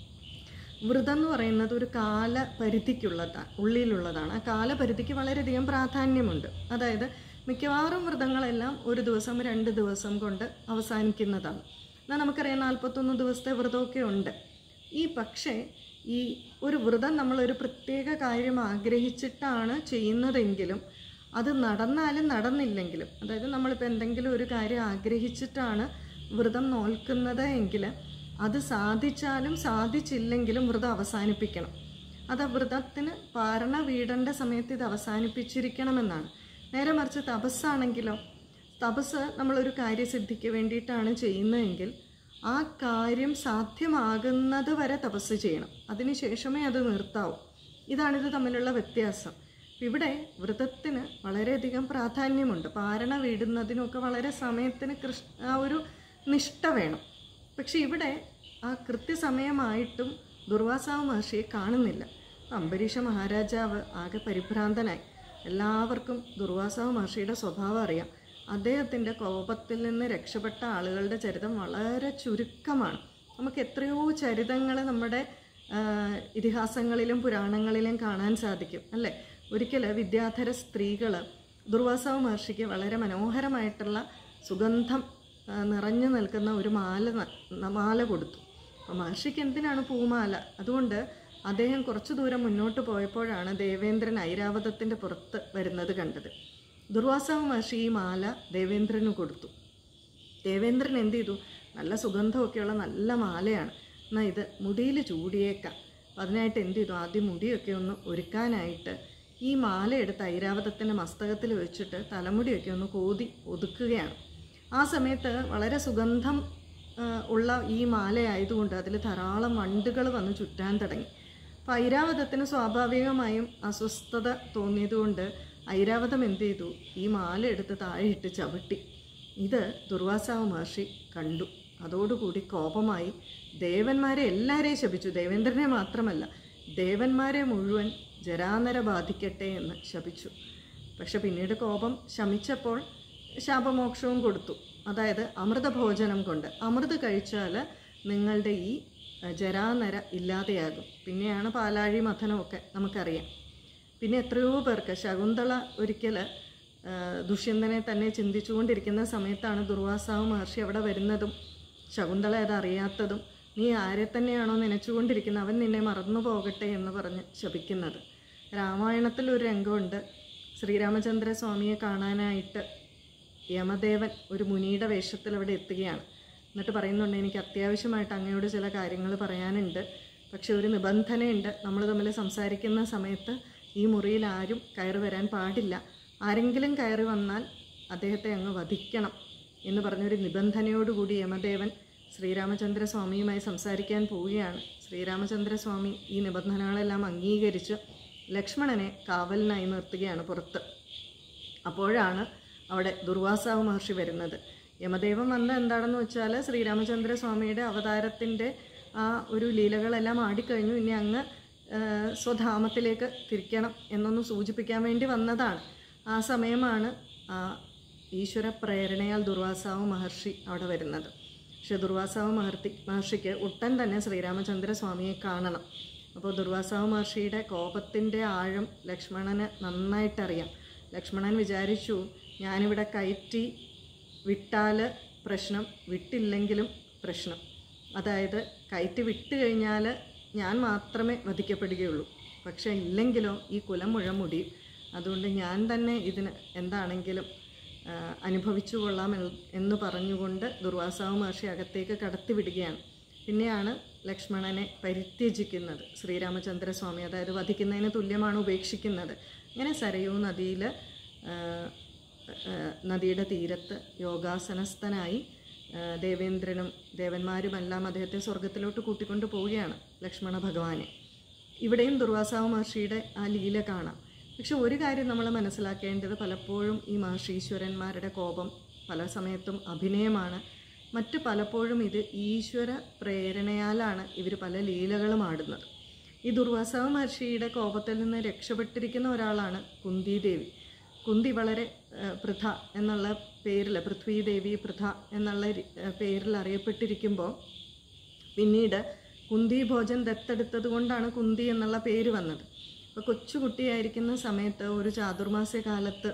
വ്രതം എന്ന് പറയുന്നത് ഒരു കാലപരിധിക്കുള്ളതാണ് ഉള്ളിലുള്ളതാണ് ആ കാലപരിധിക്ക് വളരെയധികം പ്രാധാന്യമുണ്ട് അതായത് മിക്കവാറും വ്രതങ്ങളെല്ലാം ഒരു ദിവസം രണ്ട് ദിവസം കൊണ്ട് അവസാനിക്കുന്നതാണ് എന്നാൽ നമുക്കറിയാം നാൽപ്പത്തൊന്ന് ദിവസത്തെ വ്രതമൊക്കെ ഉണ്ട് ഈ പക്ഷേ ഈ ഒരു വ്രതം നമ്മളൊരു പ്രത്യേക കാര്യം ആഗ്രഹിച്ചിട്ടാണ് ചെയ്യുന്നതെങ്കിലും അത് നടന്നാലും നടന്നില്ലെങ്കിലും അതായത് നമ്മളിപ്പോൾ എന്തെങ്കിലും ഒരു കാര്യം ആഗ്രഹിച്ചിട്ടാണ് വ്രതം നോൽക്കുന്നത് എങ്കിൽ അത് സാധിച്ചാലും സാധിച്ചില്ലെങ്കിലും വ്രതം അവസാനിപ്പിക്കണം അത് ആ വ്രതത്തിന് പാരണ വീടേണ്ട സമയത്ത് ഇത് അവസാനിപ്പിച്ചിരിക്കണമെന്നാണ് നേരെ മറിച്ച് തപസ്സാണെങ്കിലോ തപസ് നമ്മളൊരു കാര്യസിദ്ധിക്ക് വേണ്ടിയിട്ടാണ് ചെയ്യുന്നതെങ്കിൽ ആ കാര്യം സാധ്യമാകുന്നത് വരെ തപസ് ചെയ്യണം അതിനുശേഷമേ അത് നിർത്താവൂ ഇതാണിത് തമ്മിലുള്ള വ്യത്യാസം ഇവിടെ വ്രതത്തിന് വളരെയധികം പ്രാധാന്യമുണ്ട് പാരണ വീടുന്നതിനൊക്കെ വളരെ സമയത്തിന് കൃഷ് ആ ഒരു നിഷ്ഠ വേണം പക്ഷെ ഇവിടെ ആ കൃത്യസമയമായിട്ടും ദുർവാസാവ് മഹർഷിയെ കാണുന്നില്ല അപ്പം അംബരീഷ മഹാരാജാവ് ആകെ പരിഭ്രാന്തനായി എല്ലാവർക്കും ദുർവാസാവ് മഹർഷിയുടെ സ്വഭാവം അറിയാം അദ്ദേഹത്തിൻ്റെ കോപത്തിൽ നിന്ന് രക്ഷപ്പെട്ട ആളുകളുടെ ചരിതം വളരെ ചുരുക്കമാണ് നമുക്ക് എത്രയോ ചരിതങ്ങൾ നമ്മുടെ ആ, ഇതിഹാസങ്ങളിലും പുരാണങ്ങളിലും കാണാൻ സാധിക്കും അല്ലേ ഒരിക്കൽ വിദ്യാധര സ്ത്രീകൾ ദുർവാസാവ് മഹർഷിക്ക് വളരെ മനോഹരമായിട്ടുള്ള സുഗന്ധം ആ, നിറഞ്ഞു നിൽക്കുന്ന ഒരു മാല ന- മാല കൊടുത്തു അപ്പോൾ മഹർഷിക്ക് എന്തിനാണ് പൂമാല അതുകൊണ്ട് അദ്ദേഹം കുറച്ചു ദൂരം മുന്നോട്ട് പോയപ്പോഴാണ് ദേവേന്ദ്രൻ ഐരാവതത്തിൻ്റെ പുറത്ത് വരുന്നത് കണ്ടത് ദുർവാസാവ് മഹർഷി ഈ മാല ദേവേന്ദ്രന് കൊടുത്തു ദേവേന്ദ്രൻ എന്ത് ചെയ്തു നല്ല സുഗന്ധമൊക്കെയുള്ള നല്ല മാലയാണ് എന്നാൽ ഇത് മുടിയിൽ ചൂടിയേക്കാം അപ്പം അതിനായിട്ട് എന്ത് ചെയ്തു ആദ്യം മുടിയൊക്കെ ഒന്ന് ഒരുക്കാനായിട്ട് ഈ മാല എടുത്ത് ഐരാവതത്തിൻ്റെ മസ്തകത്തിൽ വെച്ചിട്ട് തലമുടിയൊക്കെ ഒന്ന് കോതി ഒതുക്കുകയാണ് ആ സമയത്ത് വളരെ സുഗന്ധം ആ, ഉള്ള ഈ മാലയായതുകൊണ്ട് അതിൽ ധാരാളം വണ്ടുകൾ വന്ന് ചുറ്റാൻ തുടങ്ങി അപ്പം ഐരാവതത്തിന് സ്വാഭാവികമായും അസ്വസ്ഥത തോന്നിയതുകൊണ്ട് ഐരാവതം എന്ത് ചെയ്തു ഈ മാല എടുത്ത് താഴെയിട്ട് ചവിട്ടി ഇത് ദുർവാസാവ് മഹർഷി കണ്ടു അതോടുകൂടി കോപമായി ദേവന്മാരെ എല്ലാവരെയും ശപിച്ചു ദേവേന്ദ്രനെ മാത്രമല്ല ദേവന്മാരെ മുഴുവൻ ജരാനര ബാധിക്കട്ടെ എന്ന് ശപിച്ചു പക്ഷെ പിന്നീട് കോപം ശമിച്ചപ്പോൾ ശാപമോക്ഷവും കൊടുത്തു അതായത് അമൃതഭോജനം കൊണ്ട് അമൃത് കഴിച്ചാൽ നിങ്ങളുടെ ഈ അഹ്, ജരാനര ഇല്ലാതെയാകും പിന്നെയാണ് പാലാഴി മഥനമൊക്കെ നമുക്കറിയാം പിന്നെ എത്രയോ പേർക്ക് ശകുന്തള ഒരിക്കൽ ദുഷ്യന്തനെ തന്നെ ചിന്തിച്ചുകൊണ്ടിരിക്കുന്ന സമയത്താണ് ദുർവാസാവ് മഹർഷി അവിടെ വരുന്നതും ശകുന്തള അത് അറിയാത്തതും നീ ആരെ തന്നെയാണോ നനച്ചുകൊണ്ടിരിക്കുന്നത് അവൻ നിന്നെ മറന്നു പോകട്ടെ എന്ന് പറഞ്ഞ് ശപിക്കുന്നത് രാമായണത്തിൽ ഒരു രംഗമുണ്ട് ശ്രീരാമചന്ദ്ര സ്വാമിയെ കാണാനായിട്ട് യമദേവൻ ഒരു മുനിയുടെ വേഷത്തിൽ അവിടെ എത്തുകയാണ് എന്നിട്ട് പറയുന്നുണ്ട് എനിക്ക് അത്യാവശ്യമായിട്ട് അങ്ങയോട് ചില കാര്യങ്ങൾ പറയാനുണ്ട് പക്ഷെ ഒരു നിബന്ധനയുണ്ട് നമ്മൾ തമ്മിൽ സംസാരിക്കുന്ന സമയത്ത് ഈ മുറിയിൽ ആരും കയറി വരാൻ പാടില്ല ആരെങ്കിലും കയറി വന്നാൽ അദ്ദേഹത്തെ അങ്ങ് വധിക്കണം എന്ന് പറഞ്ഞൊരു നിബന്ധനയോടുകൂടി യമദേവൻ ശ്രീരാമചന്ദ്ര സ്വാമിയുമായി സംസാരിക്കാൻ പോവുകയാണ് ശ്രീരാമചന്ദ്ര സ്വാമി ഈ നിബന്ധനകളെല്ലാം അംഗീകരിച്ച് ലക്ഷ്മണനെ കാവലിനായി നിർത്തുകയാണ് പുറത്ത് അപ്പോഴാണ് അവിടെ ദുർവാസാവ് മഹർഷി വരുന്നത് യമദേവൻ വന്ന എന്താണെന്ന് വെച്ചാൽ ശ്രീരാമചന്ദ്ര സ്വാമിയുടെ അവതാരത്തിൻ്റെ ആ ഒരു ലീലകളെല്ലാം ആടിക്കഴിഞ്ഞു ഇനി അങ്ങ് ആ, സ്വധാമത്തിലേക്ക് തിരിക്കണം എന്നൊന്ന് സൂചിപ്പിക്കാൻ വേണ്ടി വന്നതാണ് ആ സമയമാണ് ആ ഈശ്വര പ്രേരണയാൽ ദുർവാസാവ് മഹർഷി അവിടെ വരുന്നത് പക്ഷെ ദുർവാസാവ് മഹർത്തി മഹർഷിക്ക് ഉടൻ തന്നെ ശ്രീരാമചന്ദ്ര സ്വാമിയെ കാണണം അപ്പോൾ ദുർവാസാവ് മഹർഷിയുടെ കോപത്തിൻ്റെ ആഴം ലക്ഷ്മണന് നന്നായിട്ടറിയാം ലക്ഷ്മണൻ വിചാരിച്ചു ഞാനിവിടെ കയറ്റി വിട്ടാൽ പ്രശ്നം വിട്ടില്ലെങ്കിലും പ്രശ്നം അതായത് കയറ്റി വിട്ട് കഴിഞ്ഞാൽ ഞാൻ മാത്രമേ വധിക്കപ്പെടുകയുള്ളൂ പക്ഷേ ഇല്ലെങ്കിലോ ഈ കുലം മുഴം മുടിയും അതുകൊണ്ട് ഞാൻ തന്നെ ഇതിന് എന്താണെങ്കിലും ആ, അനുഭവിച്ചു കൊള്ളാം എന്ന് എന്ന് പറഞ്ഞുകൊണ്ട് ദുർവാസാവ് മഹർഷി അകത്തേക്ക് കടത്തിവിടുകയാണ് പിന്നെയാണ് ലക്ഷ്മണനെ പരിത്യജിക്കുന്നത് ശ്രീരാമചന്ദ്ര സ്വാമി അതായത് വധിക്കുന്നതിന് തുല്യമാണ് ഉപേക്ഷിക്കുന്നത് ഇങ്ങനെ സരയൂ നദിയിൽ നദിയുടെ തീരത്ത് യോഗാസനസ്ഥനായി ആ, ദേവേന്ദ്രനും ദേവന്മാരുമെല്ലാം അദ്ദേഹത്തെ സ്വർഗത്തിലോട്ട് കൂട്ടിക്കൊണ്ട് പോവുകയാണ് ലക്ഷ്മണ ഭഗവാനെ ഇവിടെയും ദുർവാസാവ് മഹർഷിയുടെ ആ ലീല കാണാം പക്ഷെ ഒരു കാര്യം നമ്മൾ മനസ്സിലാക്കേണ്ടത് പലപ്പോഴും ഈ മഹർഷീശ്വരന്മാരുടെ കോപം പല സമയത്തും അഭിനയമാണ് മറ്റ് പലപ്പോഴും ഇത് ഈശ്വര പ്രേരണയാലാണ് ഇവർ പല ലീലകളും ആടുന്നത് ഈ ദുർവാസാവ് മഹർഷിയുടെ കോപത്തിൽ നിന്ന് രക്ഷപ്പെട്ടിരിക്കുന്ന ഒരാളാണ് കുന്തിദേവി കുന്തി വളരെ ഏഹ്, പൃഥ എന്നുള്ള പേരിൽ പൃഥ്വീദേവി പൃഥ എന്നുള്ള രി- ഏഹ്, പേരിൽ അറിയപ്പെട്ടിരിക്കുമ്പോൾ പിന്നീട് കുന്തി ഭോജൻ ദത്തെടുത്തത് കൊണ്ടാണ് കുന്തി എന്നുള്ള പേര് വന്നത് അപ്പോൾ കൊച്ചുകുട്ടിയായിരിക്കുന്ന സമയത്ത് ഒരു ചാതുർമാസ്യ കാലത്ത്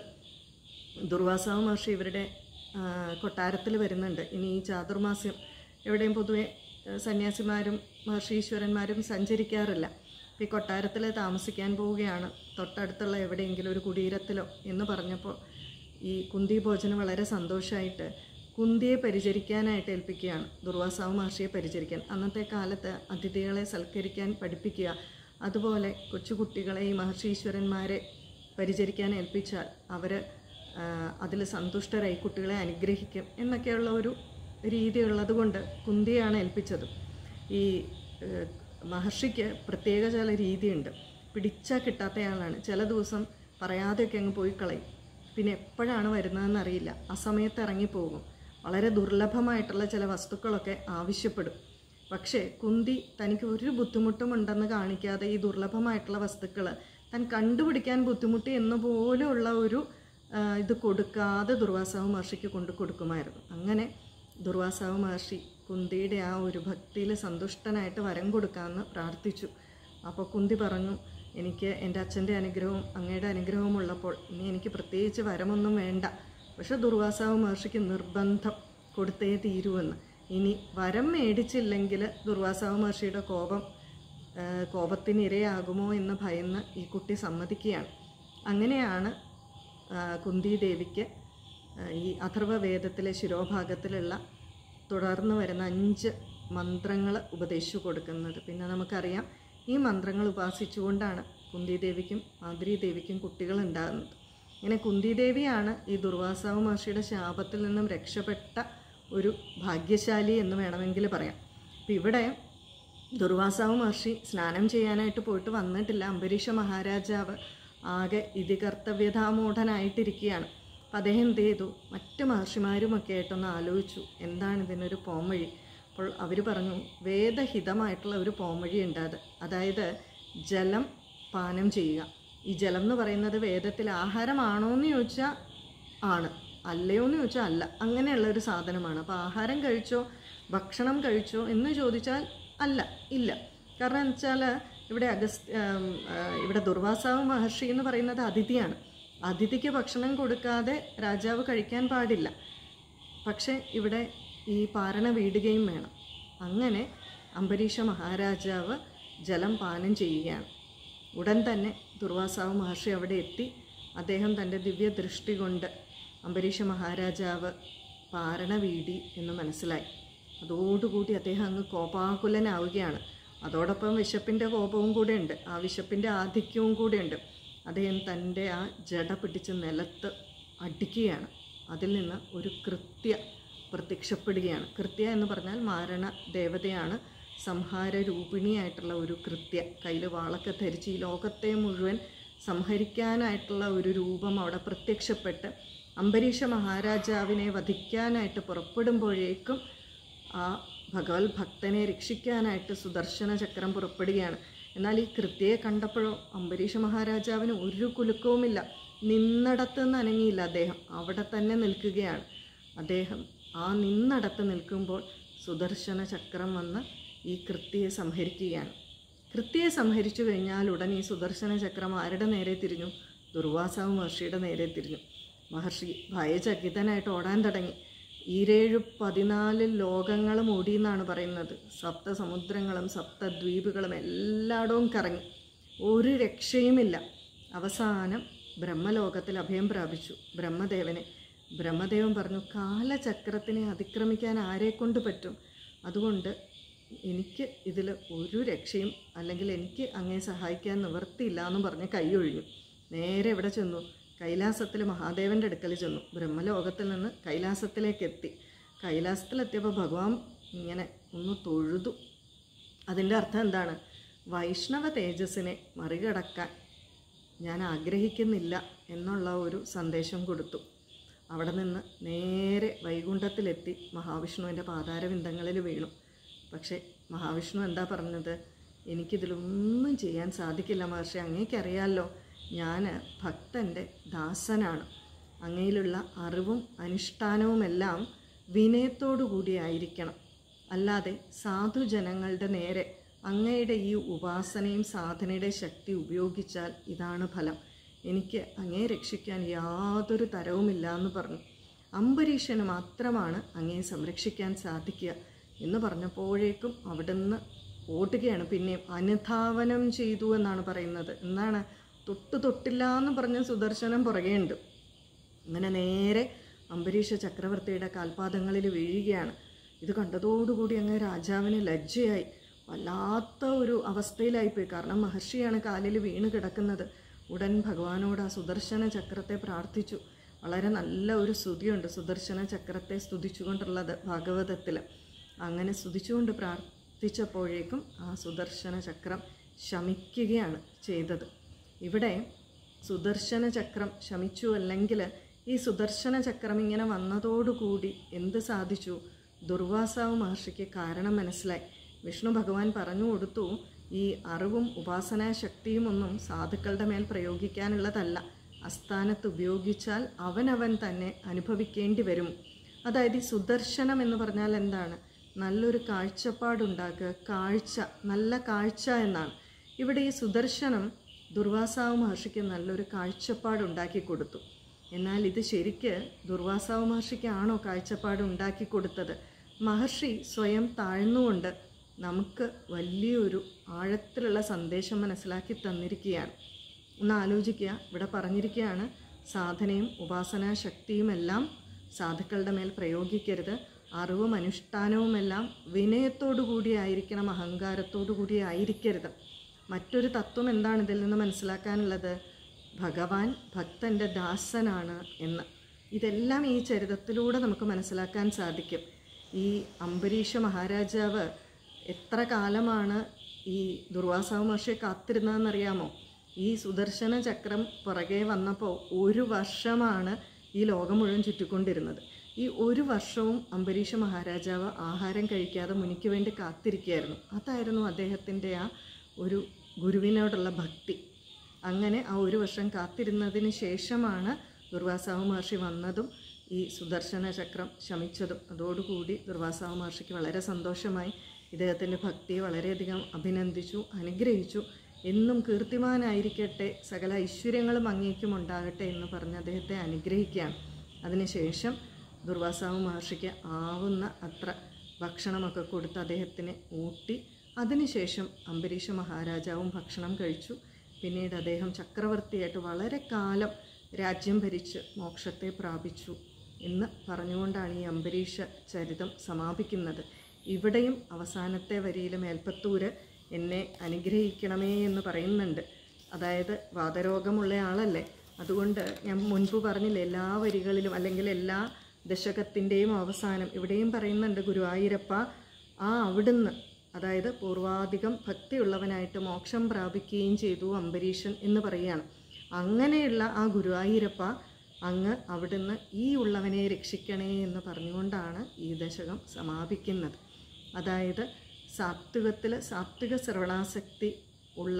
ദുർവാസാവ് മഹർഷി ഇവരുടെ കൊട്ടാരത്തിൽ വരുന്നുണ്ട് ഇനി ഈ ചാതുർമാസ്യം എവിടെയും പൊതുവെ ആ, സന്യാസിമാരും മഹർഷീശ്വരന്മാരും സഞ്ചരിക്കാറില്ല അപ്പോൾ ഈ കൊട്ടാരത്തിൽ താമസിക്കാൻ പോവുകയാണ് തൊട്ടടുത്തുള്ള എവിടെയെങ്കിലും ഒരു കുടീരത്തിലോ എന്ന് പറഞ്ഞപ്പോൾ ഈ കുന്തി ഭോജന് വളരെ സന്തോഷമായിട്ട് കുന്തിയെ പരിചരിക്കാനായിട്ട് ഏൽപ്പിക്കുകയാണ് ദുർവാസാവ് മഹർഷിയെ പരിചരിക്കാൻ അന്നത്തെ കാലത്ത് അതിഥികളെ സൽക്കരിക്കാൻ പഠിപ്പിക്കുക അതുപോലെ കൊച്ചുകുട്ടികളെ ഈ മഹർഷീശ്വരന്മാരെ പരിചരിക്കാൻ ഏൽപ്പിച്ചാൽ അവർ അതിൽ സന്തുഷ്ടരായി കുട്ടികളെ അനുഗ്രഹിക്കും എന്നൊക്കെയുള്ള ഒരു രീതി ഉള്ളതുകൊണ്ട് കുന്തിയാണ് ഏൽപ്പിച്ചത് ഈ ഏഹ്, മഹർഷിക്ക് പ്രത്യേക ചില രീതിയുണ്ട് പിടിച്ചാൽ കിട്ടാത്തയാളാണ് ചില ദിവസം പറയാതെയൊക്കെ അങ്ങ് പോയി കളയും പിന്നെ എപ്പോഴാണ് വരുന്നതെന്ന് അറിയില്ല ആ സമയത്ത് ഇറങ്ങിപ്പോകും വളരെ ദുർലഭമായിട്ടുള്ള ചില വസ്തുക്കളൊക്കെ ആവശ്യപ്പെടും പക്ഷേ കുന്തി തനിക്ക് ഒരു ബുദ്ധിമുട്ടും ഉണ്ടെന്ന് കാണിക്കാതെ ഈ ദുർലഭമായിട്ടുള്ള വസ്തുക്കൾ താൻ കണ്ടുപിടിക്കാൻ ബുദ്ധിമുട്ടി എന്ന് പോലെയുള്ള ഒരു ആ, ഇത് കൊടുക്കാതെ ദുർവാസാവ് മഹർഷിക്ക് കൊണ്ട് കൊടുക്കുമായിരുന്നു അങ്ങനെ ദുർവാസാവ് മഹർഷി കുന്തിയുടെ ആ ഒരു ഭക്തിയിൽ സന്തുഷ്ടനായിട്ട് വരം കൊടുക്കാമെന്ന് പ്രാർത്ഥിച്ചു അപ്പോൾ കുന്തി പറഞ്ഞു എനിക്ക് എൻ്റെ അച്ഛൻ്റെ അനുഗ്രഹവും അങ്ങയുടെ അനുഗ്രഹവും ഉള്ളപ്പോൾ ഇനി എനിക്ക് പ്രത്യേകിച്ച് വരമൊന്നും വേണ്ട പക്ഷെ ദുർവാസാവ് മഹർഷിക്ക് നിർബന്ധം കൊടുത്തേ തീരുവെന്ന് ഇനി വരം മേടിച്ചില്ലെങ്കിൽ ദുർവാസാവ് മഹർഷിയുടെ കോപം ആ, കോപത്തിന് ഇരയാകുമോ എന്ന് ഭയന്ന് ഈ കുട്ടി സമ്മതിക്കുകയാണ് അങ്ങനെയാണ് ആ, കുന്തി ദേവിക്ക് ആ, ഈ അഥർവവേദത്തിലെ ശിരോഭാഗത്തിലുള്ള തുടർന്ന് വരുന്ന അഞ്ച് മന്ത്രങ്ങൾ ഉപദേശിച്ചു കൊടുക്കുന്നത് പിന്നെ നമുക്കറിയാം ഈ മന്ത്രങ്ങൾ ഉപാസിച്ചുകൊണ്ടാണ് കുന്തി ദേവിക്കും മാതിരി ദേവിക്കും കുട്ടികൾ ഉണ്ടാകുന്നത് ഇങ്ങനെ കുന്തി ദേവിയാണ് ഈ ദുർവാസാവ് മഹർഷിയുടെ ശാപത്തിൽ നിന്നും രക്ഷപ്പെട്ട ഒരു ഭാഗ്യശാലി എന്ന് വേണമെങ്കിൽ പറയാം അപ്പം ഇവിടെ ദുർവാസാവ് മഹർഷി സ്നാനം ചെയ്യാനായിട്ട് പോയിട്ട് വന്നിട്ടില്ല അംബരീഷ മഹാരാജാവ് ആകെ ഇതികർത്തവ്യതാമൂഢനായിട്ടിരിക്കുകയാണ് അപ്പം അദ്ദേഹം എന്ത് ചെയ്തു മറ്റ് മഹർഷിമാരുമൊക്കെ ആയിട്ടൊന്ന് ആലോചിച്ചു എന്താണ് ഇതിനൊരു പോംവഴി അപ്പോൾ അവർ പറഞ്ഞു വേദഹിതമായിട്ടുള്ള ഒരു പോംവഴി ഉണ്ട് അത് അതായത് ജലം പാനം ചെയ്യുക ഈ ജലം എന്ന് പറയുന്നത് വേദത്തിൽ ആഹാരമാണോ എന്ന് ചോദിച്ചാൽ ആണ് അല്ലയോ എന്ന് ചോദിച്ചാൽ അല്ല അങ്ങനെയുള്ള ഒരു സാധനമാണ് അപ്പോൾ ആഹാരം കഴിച്ചോ ഭക്ഷണം കഴിച്ചോ എന്ന് ചോദിച്ചാൽ അല്ല ഇല്ല കാരണം എന്ന് വെച്ചാൽ ഇവിടെ അഗസ് ആം, ആ, ഇവിടെ ദുർവാസാവ് മഹർഷി എന്ന് പറയുന്നത് അതിഥിയാണ് അതിഥിക്ക് ഭക്ഷണം കൊടുക്കാതെ രാജാവ് കഴിക്കാൻ പാടില്ല പക്ഷേ ഇവിടെ ഈ പാരണ വീടുകയും വേണം അങ്ങനെ അംബരീഷ മഹാരാജാവ് ജലം പാനം ചെയ്യുകയാണ് ഉടൻ തന്നെ ദുർവാസാവ് മഹർഷി അവിടെ എത്തി അദ്ദേഹം തൻ്റെ ദിവ്യ ദൃഷ്ടി കൊണ്ട് അംബരീഷ മഹാരാജാവ് പാരണ വീടി എന്ന് മനസ്സിലായി അതോടുകൂടി അദ്ദേഹം അങ്ങ് കോപാകുലനാവുകയാണ് അതോടൊപ്പം വിശപ്പിൻ്റെ കോപവും കൂടെ ഉണ്ട് ആ വിശപ്പിൻ്റെ ആധിക്യവും കൂടെ ഉണ്ട് അദ്ദേഹം തൻ്റെ ആ ജട പിടിച്ച് നിലത്ത് അടിക്കുകയാണ് അതിൽ നിന്ന് ഒരു കൃത്യ പ്രത്യക്ഷപ്പെടുകയാണ് കൃത്യ എന്ന് പറഞ്ഞാൽ മാരണ ദേവതയാണ് സംഹാര രൂപിണിയായിട്ടുള്ള ഒരു കൃത്യ കയ്യിൽ വാളൊക്കെ ധരിച്ച് ഈ ലോകത്തെ മുഴുവൻ സംഹരിക്കാനായിട്ടുള്ള ഒരു രൂപം അവിടെ പ്രത്യക്ഷപ്പെട്ട് അംബരീഷ മഹാരാജാവിനെ വധിക്കാനായിട്ട് പുറപ്പെടുമ്പോഴേക്കും ആ ഭഗവത് ഭക്തനെ രക്ഷിക്കാനായിട്ട് സുദർശന ചക്രം പുറപ്പെടുകയാണ് എന്നാൽ ഈ കൃത്യയെ കണ്ടപ്പോഴോ അംബരീഷ മഹാരാജാവിന് ഒരു കുലുക്കവുമില്ല നിന്നിടത്ത് നിന്ന് അനങ്ങിയില്ല അദ്ദേഹം അവിടെ തന്നെ നിൽക്കുകയാണ് അദ്ദേഹം ആ നിന്നിടത്ത് നിൽക്കുമ്പോൾ സുദർശന ചക്രം വന്ന് ഈ കൃത്യയെ സംഹരിക്കുകയാണ് കൃത്യയെ സംഹരിച്ചു കഴിഞ്ഞാൽ ഉടൻ ഈ സുദർശന ചക്രം ആരുടെ നേരെ തിരിഞ്ഞു ദുർവാസാവ് മഹർഷിയുടെ നേരെ തിരിഞ്ഞു മഹർഷി ഭയചകിതനായിട്ട് ഓടാൻ തുടങ്ങി ഈരേഴു പതിനാല് ലോകങ്ങളും ഓടി എന്നാണ് പറയുന്നത് സപ്ത സമുദ്രങ്ങളും സപ്തദ്വീപുകളും എല്ലായിടവും കറങ്ങി ഒരു രക്ഷയുമില്ല അവസാനം ബ്രഹ്മലോകത്തിൽ അഭയം പ്രാപിച്ചു ബ്രഹ്മദേവനെ ബ്രഹ്മദേവൻ പറഞ്ഞു കാലചക്രത്തിനെ അതിക്രമിക്കാൻ ആരെ കൊണ്ട് പറ്റും അതുകൊണ്ട് എനിക്ക് ഇതിൽ ഒരു രക്ഷയും അല്ലെങ്കിൽ എനിക്ക് അങ്ങേ സഹായിക്കാൻ നിവർത്തിയില്ല എന്ന് പറഞ്ഞ് കൈയൊഴിഞ്ഞു നേരെ എവിടെ ചെന്നു കൈലാസത്തിൽ മഹാദേവൻ്റെ അടുക്കൽ ചെന്നു ബ്രഹ്മലോകത്തിൽ നിന്ന് കൈലാസത്തിലേക്ക് എത്തി കൈലാസത്തിലെത്തിയപ്പോൾ ഭഗവാൻ ഇങ്ങനെ ഒന്ന് തൊഴുതു അതിൻ്റെ അർത്ഥം എന്താണ് വൈഷ്ണവ തേജസ്സിനെ മറികടക്കാൻ ഞാൻ ആഗ്രഹിക്കുന്നില്ല എന്നുള്ള ഒരു സന്ദേശം കൊടുത്തു അവിടെ നിന്ന് നേരെ വൈകുണ്ഠത്തിലെത്തി മഹാവിഷ്ണുവിൻ്റെ പാതാരവിന്ദങ്ങളിൽ വീണു പക്ഷേ മഹാവിഷ്ണു എന്താ പറഞ്ഞത് എനിക്കിതിലൊന്നും ചെയ്യാൻ സാധിക്കില്ല മഹർഷി അങ്ങേക്കറിയാമല്ലോ ഞാൻ ഭക്തൻ്റെ ദാസനാണ് അങ്ങയിലുള്ള അറിവും അനുഷ്ഠാനവുമെല്ലാം വിനയത്തോടു കൂടിയായിരിക്കണം അല്ലാതെ സാധുജനങ്ങളുടെ നേരെ അങ്ങയുടെ ഈ ഉപാസനയും സാധനയുടെ ശക്തി ഉപയോഗിച്ചാൽ ഇതാണ് ഫലം എനിക്ക് അങ്ങയെ രക്ഷിക്കാൻ യാതൊരു തരവുമില്ല എന്ന് പറഞ്ഞു അംബരീഷന് മാത്രമാണ് അങ്ങയെ സംരക്ഷിക്കാൻ സാധിക്കുക എന്ന് പറഞ്ഞപ്പോഴേക്കും അവിടുന്ന് ഓടുകയാണ് പിന്നെയും അനുധാവനം ചെയ്തു എന്നാണ് പറയുന്നത് എന്താണ് തൊട്ട് തൊട്ടില്ല എന്ന് പറഞ്ഞ സുദർശനം പുറകെയുണ്ട് അങ്ങനെ നേരെ അംബരീഷ ചക്രവർത്തിയുടെ കാൽപാദങ്ങളിൽ വീഴുകയാണ് ഇത് കണ്ടതോടുകൂടി അങ്ങ് രാജാവിന് ലജ്ജയായി വല്ലാത്ത ഒരു അവസ്ഥയിലായിപ്പോയി കാരണം മഹർഷിയാണ് കാലിൽ വീണ് കിടക്കുന്നത് ഉടൻ ഭഗവാനോട് ആ സുദർശന ചക്രത്തെ പ്രാർത്ഥിച്ചു വളരെ നല്ല ഒരു സ്തുതിയുണ്ട് സുദർശന ചക്രത്തെ സ്തുതിച്ചുകൊണ്ടുള്ളത് ഭാഗവതത്തിൽ അങ്ങനെ സ്തുതിച്ചുകൊണ്ട് പ്രാർത്ഥിച്ചപ്പോഴേക്കും ആ സുദർശന ചക്രം ശമിക്കുകയാണ് ചെയ്തത് ഇവിടെ സുദർശന ചക്രം ശമിച്ചു അല്ലെങ്കിൽ ഈ സുദർശന ചക്രം ഇങ്ങനെ വന്നതോടുകൂടി എന്ത് സാധിച്ചു ദുർവാസാവ് മഹർഷിക്ക് കാരണം മനസ്സിലായി വിഷ്ണു ഭഗവാൻ പറഞ്ഞു കൊടുത്തു ഈ അറിവും ഉപാസനാ ശക്തിയും ഒന്നും സാധുക്കളുടെ മേൽ പ്രയോഗിക്കാനുള്ളതല്ല അസ്ഥാനത്ത് ഉപയോഗിച്ചാൽ അവനവൻ തന്നെ അനുഭവിക്കേണ്ടി വരും അതായത് ഈ സുദർശനം എന്ന് പറഞ്ഞാൽ എന്താണ് നല്ലൊരു കാഴ്ചപ്പാടുണ്ടാക്കുക കാഴ്ച നല്ല കാഴ്ച എന്നാണ് ഇവിടെ ഈ സുദർശനം ദുർവാസാവ് മഹർഷിക്ക് നല്ലൊരു കാഴ്ചപ്പാടുണ്ടാക്കി കൊടുത്തു എന്നാൽ ഇത് ശരിക്ക് ദുർവാസാവ് മഹർഷിക്കാണോ കാഴ്ചപ്പാട് ഉണ്ടാക്കി കൊടുത്തത് മഹർഷി സ്വയം താഴ്ന്നുകൊണ്ട് നമുക്ക് വലിയൊരു ആഴത്തിലുള്ള സന്ദേശം മനസ്സിലാക്കി തന്നിരിക്കുകയാണ് ഒന്ന് ആലോചിക്കുക ഇവിടെ പറഞ്ഞിരിക്കുകയാണ് സാധനയും ഉപാസനാ ശക്തിയുമെല്ലാം സാധുക്കളുടെ മേൽ പ്രയോഗിക്കരുത് അറിവും അനുഷ്ഠാനവുമെല്ലാം വിനയത്തോടു കൂടിയായിരിക്കണം അഹങ്കാരത്തോടു കൂടി ആയിരിക്കരുത് മറ്റൊരു തത്വം എന്താണ് ഇതിൽ നിന്ന് മനസ്സിലാക്കാനുള്ളത് ഭഗവാൻ ഭക്തൻ്റെ ദാസനാണ് എന്ന് ഇതെല്ലാം ഈ ചരിത്രത്തിലൂടെ നമുക്ക് മനസ്സിലാക്കാൻ സാധിക്കും ഈ അംബരീഷ മഹാരാജാവ് എത്ര കാലമാണ് ഈ ദുർവാസാവ് മഹർഷിയെ കാത്തിരുന്നതെന്നറിയാമോ ഈ സുദർശന ചക്രം പുറകെ വന്നപ്പോൾ ഒരു വർഷമാണ് ഈ ലോകം മുഴുവൻ ചുറ്റിക്കൊണ്ടിരുന്നത് ഈ ഒരു വർഷവും അംബരീഷ മഹാരാജാവ് ആഹാരം കഴിക്കാതെ മുനിക്ക് വേണ്ടി കാത്തിരിക്കുകയായിരുന്നു അതായിരുന്നു അദ്ദേഹത്തിൻ്റെ ആ ഒരു ഗുരുവിനോടുള്ള ഭക്തി അങ്ങനെ ആ ഒരു വർഷം കാത്തിരുന്നതിന് ശേഷമാണ് ദുർവാസാവ് മഹർഷി വന്നതും ഈ സുദർശന ചക്രം ശമിച്ചതും അതോടുകൂടി ദുർവാസാവ് മഹർഷിക്ക് വളരെ സന്തോഷമായി ഇദ്ദേഹത്തിൻ്റെ ഭക്തിയെ വളരെയധികം അഭിനന്ദിച്ചു അനുഗ്രഹിച്ചു എന്നും കീർത്തിമാനായിരിക്കട്ടെ സകല ഐശ്വര്യങ്ങളും അങ്ങേക്കും ഉണ്ടാകട്ടെ എന്ന് പറഞ്ഞ് അദ്ദേഹത്തെ അനുഗ്രഹിക്കുകയാണ് അതിനുശേഷം ദുർവാസാവ് മഹർഷിക്ക് ആവുന്ന അത്ര ഭക്ഷണമൊക്കെ കൊടുത്ത് അദ്ദേഹത്തിനെ ഊട്ടി അതിനുശേഷം അംബരീഷ മഹാരാജാവും ഭക്ഷണം കഴിച്ചു പിന്നീട് അദ്ദേഹം ചക്രവർത്തിയായിട്ട് വളരെ കാലം രാജ്യം ഭരിച്ച് മോക്ഷത്തെ പ്രാപിച്ചു എന്ന് പറഞ്ഞുകൊണ്ടാണ് ഈ അംബരീഷ ചരിതം സമാപിക്കുന്നത് ഇവിടെയും അവസാനത്തെ വരിയിൽ മേൽപ്പത്തൂര് എന്നെ അനുഗ്രഹിക്കണമേ എന്ന് പറയുന്നുണ്ട് അതായത് വാതരോഗമുള്ള ആളല്ലേ അതുകൊണ്ട് ഞാൻ മുൻപ് പറഞ്ഞില്ല എല്ലാ വരികളിലും അല്ലെങ്കിൽ എല്ലാ ദശകത്തിൻ്റെയും അവസാനം ഇവിടെയും പറയുന്നുണ്ട് ഗുരുവായൂരപ്പ ആ അവിടുന്ന് അതായത് പൂർവാധികം ഭക്തിയുള്ളവനായിട്ട് മോക്ഷം പ്രാപിക്കുകയും ചെയ്തു അംബരീഷൻ എന്ന് പറയുകയാണ് അങ്ങനെയുള്ള ആ ഗുരുവായൂരപ്പ അങ്ങ് അവിടുന്ന് ഈ ഉള്ളവനെ രക്ഷിക്കണേ എന്ന് പറഞ്ഞുകൊണ്ടാണ് ഈ ദശകം സമാപിക്കുന്നത് അതായത് സാത്വികത്തിൽ സാത്വിക ശ്രവണാസക്തി ഉള്ള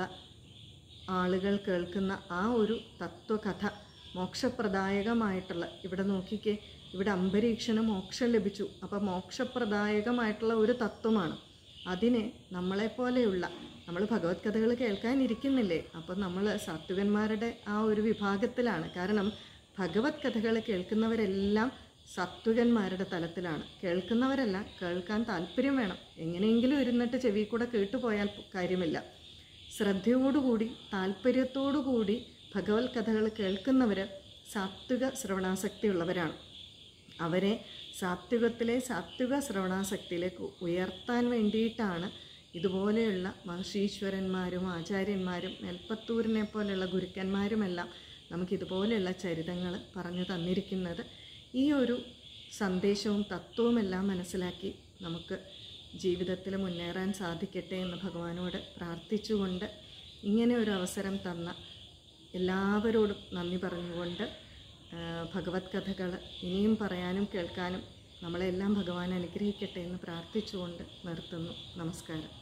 ആളുകൾ കേൾക്കുന്ന ആ ഒരു തത്വകഥ മോക്ഷപ്രദായകമായിട്ടുള്ള ഇവിടെ നോക്കിക്കേ ഇവിടെ അംബരീക്ഷന് മോക്ഷം ലഭിച്ചു അപ്പോൾ മോക്ഷപ്രദായകമായിട്ടുള്ള ഒരു തത്വമാണ് അതിനെ നമ്മളെപ്പോലെയുള്ള നമ്മൾ ഭഗവത് കഥകൾ കേൾക്കാനിരിക്കുന്നില്ലേ അപ്പോൾ നമ്മൾ സാത്വികന്മാരുടെ ആ ഒരു വിഭാഗത്തിലാണ് കാരണം ഭഗവത് കഥകൾ കേൾക്കുന്നവരെല്ലാം സത്വികന്മാരുടെ തലത്തിലാണ് കേൾക്കുന്നവരല്ല കേൾക്കാൻ താല്പര്യം വേണം എങ്ങനെയെങ്കിലും ഇരുന്നിട്ട് ചെവി കൂടെ കേട്ടുപോയാൽ കാര്യമില്ല ശ്രദ്ധയോടുകൂടി താല്പര്യത്തോടുകൂടി ഭഗവത് കഥകൾ കേൾക്കുന്നവർ സാത്വിക ശ്രവണാസക്തിയുള്ളവരാണ് അവരെ സാത്വികത്തിലെ സാത്വിക ശ്രവണാസക്തിയിലേക്ക് ഉയർത്താൻ വേണ്ടിയിട്ടാണ് ഇതുപോലെയുള്ള മഹർഷീശ്വരന്മാരും ആചാര്യന്മാരും നെൽപ്പത്തൂരിനെ പോലെയുള്ള ഗുരുക്കന്മാരുമെല്ലാം നമുക്കിതുപോലെയുള്ള ചരിതങ്ങൾ പറഞ്ഞു തന്നിരിക്കുന്നത് ഈ ഒരു സന്ദേശവും തത്വവുമെല്ലാം മനസ്സിലാക്കി നമുക്ക് ജീവിതത്തിൽ മുന്നേറാൻ സാധിക്കട്ടെ എന്ന് ഭഗവാനോട് പ്രാർത്ഥിച്ചുകൊണ്ട് ഇങ്ങനെ ഒരു അവസരം തന്ന എല്ലാവരോടും നന്ദി പറഞ്ഞുകൊണ്ട് ആ, ഭഗവത് കഥകൾ ഇനിയും പറയാനും കേൾക്കാനും നമ്മളെല്ലാം ഭഗവാൻ അനുഗ്രഹിക്കട്ടെ എന്ന് പ്രാർത്ഥിച്ചുകൊണ്ട് നിർത്തുന്നു നമസ്കാരം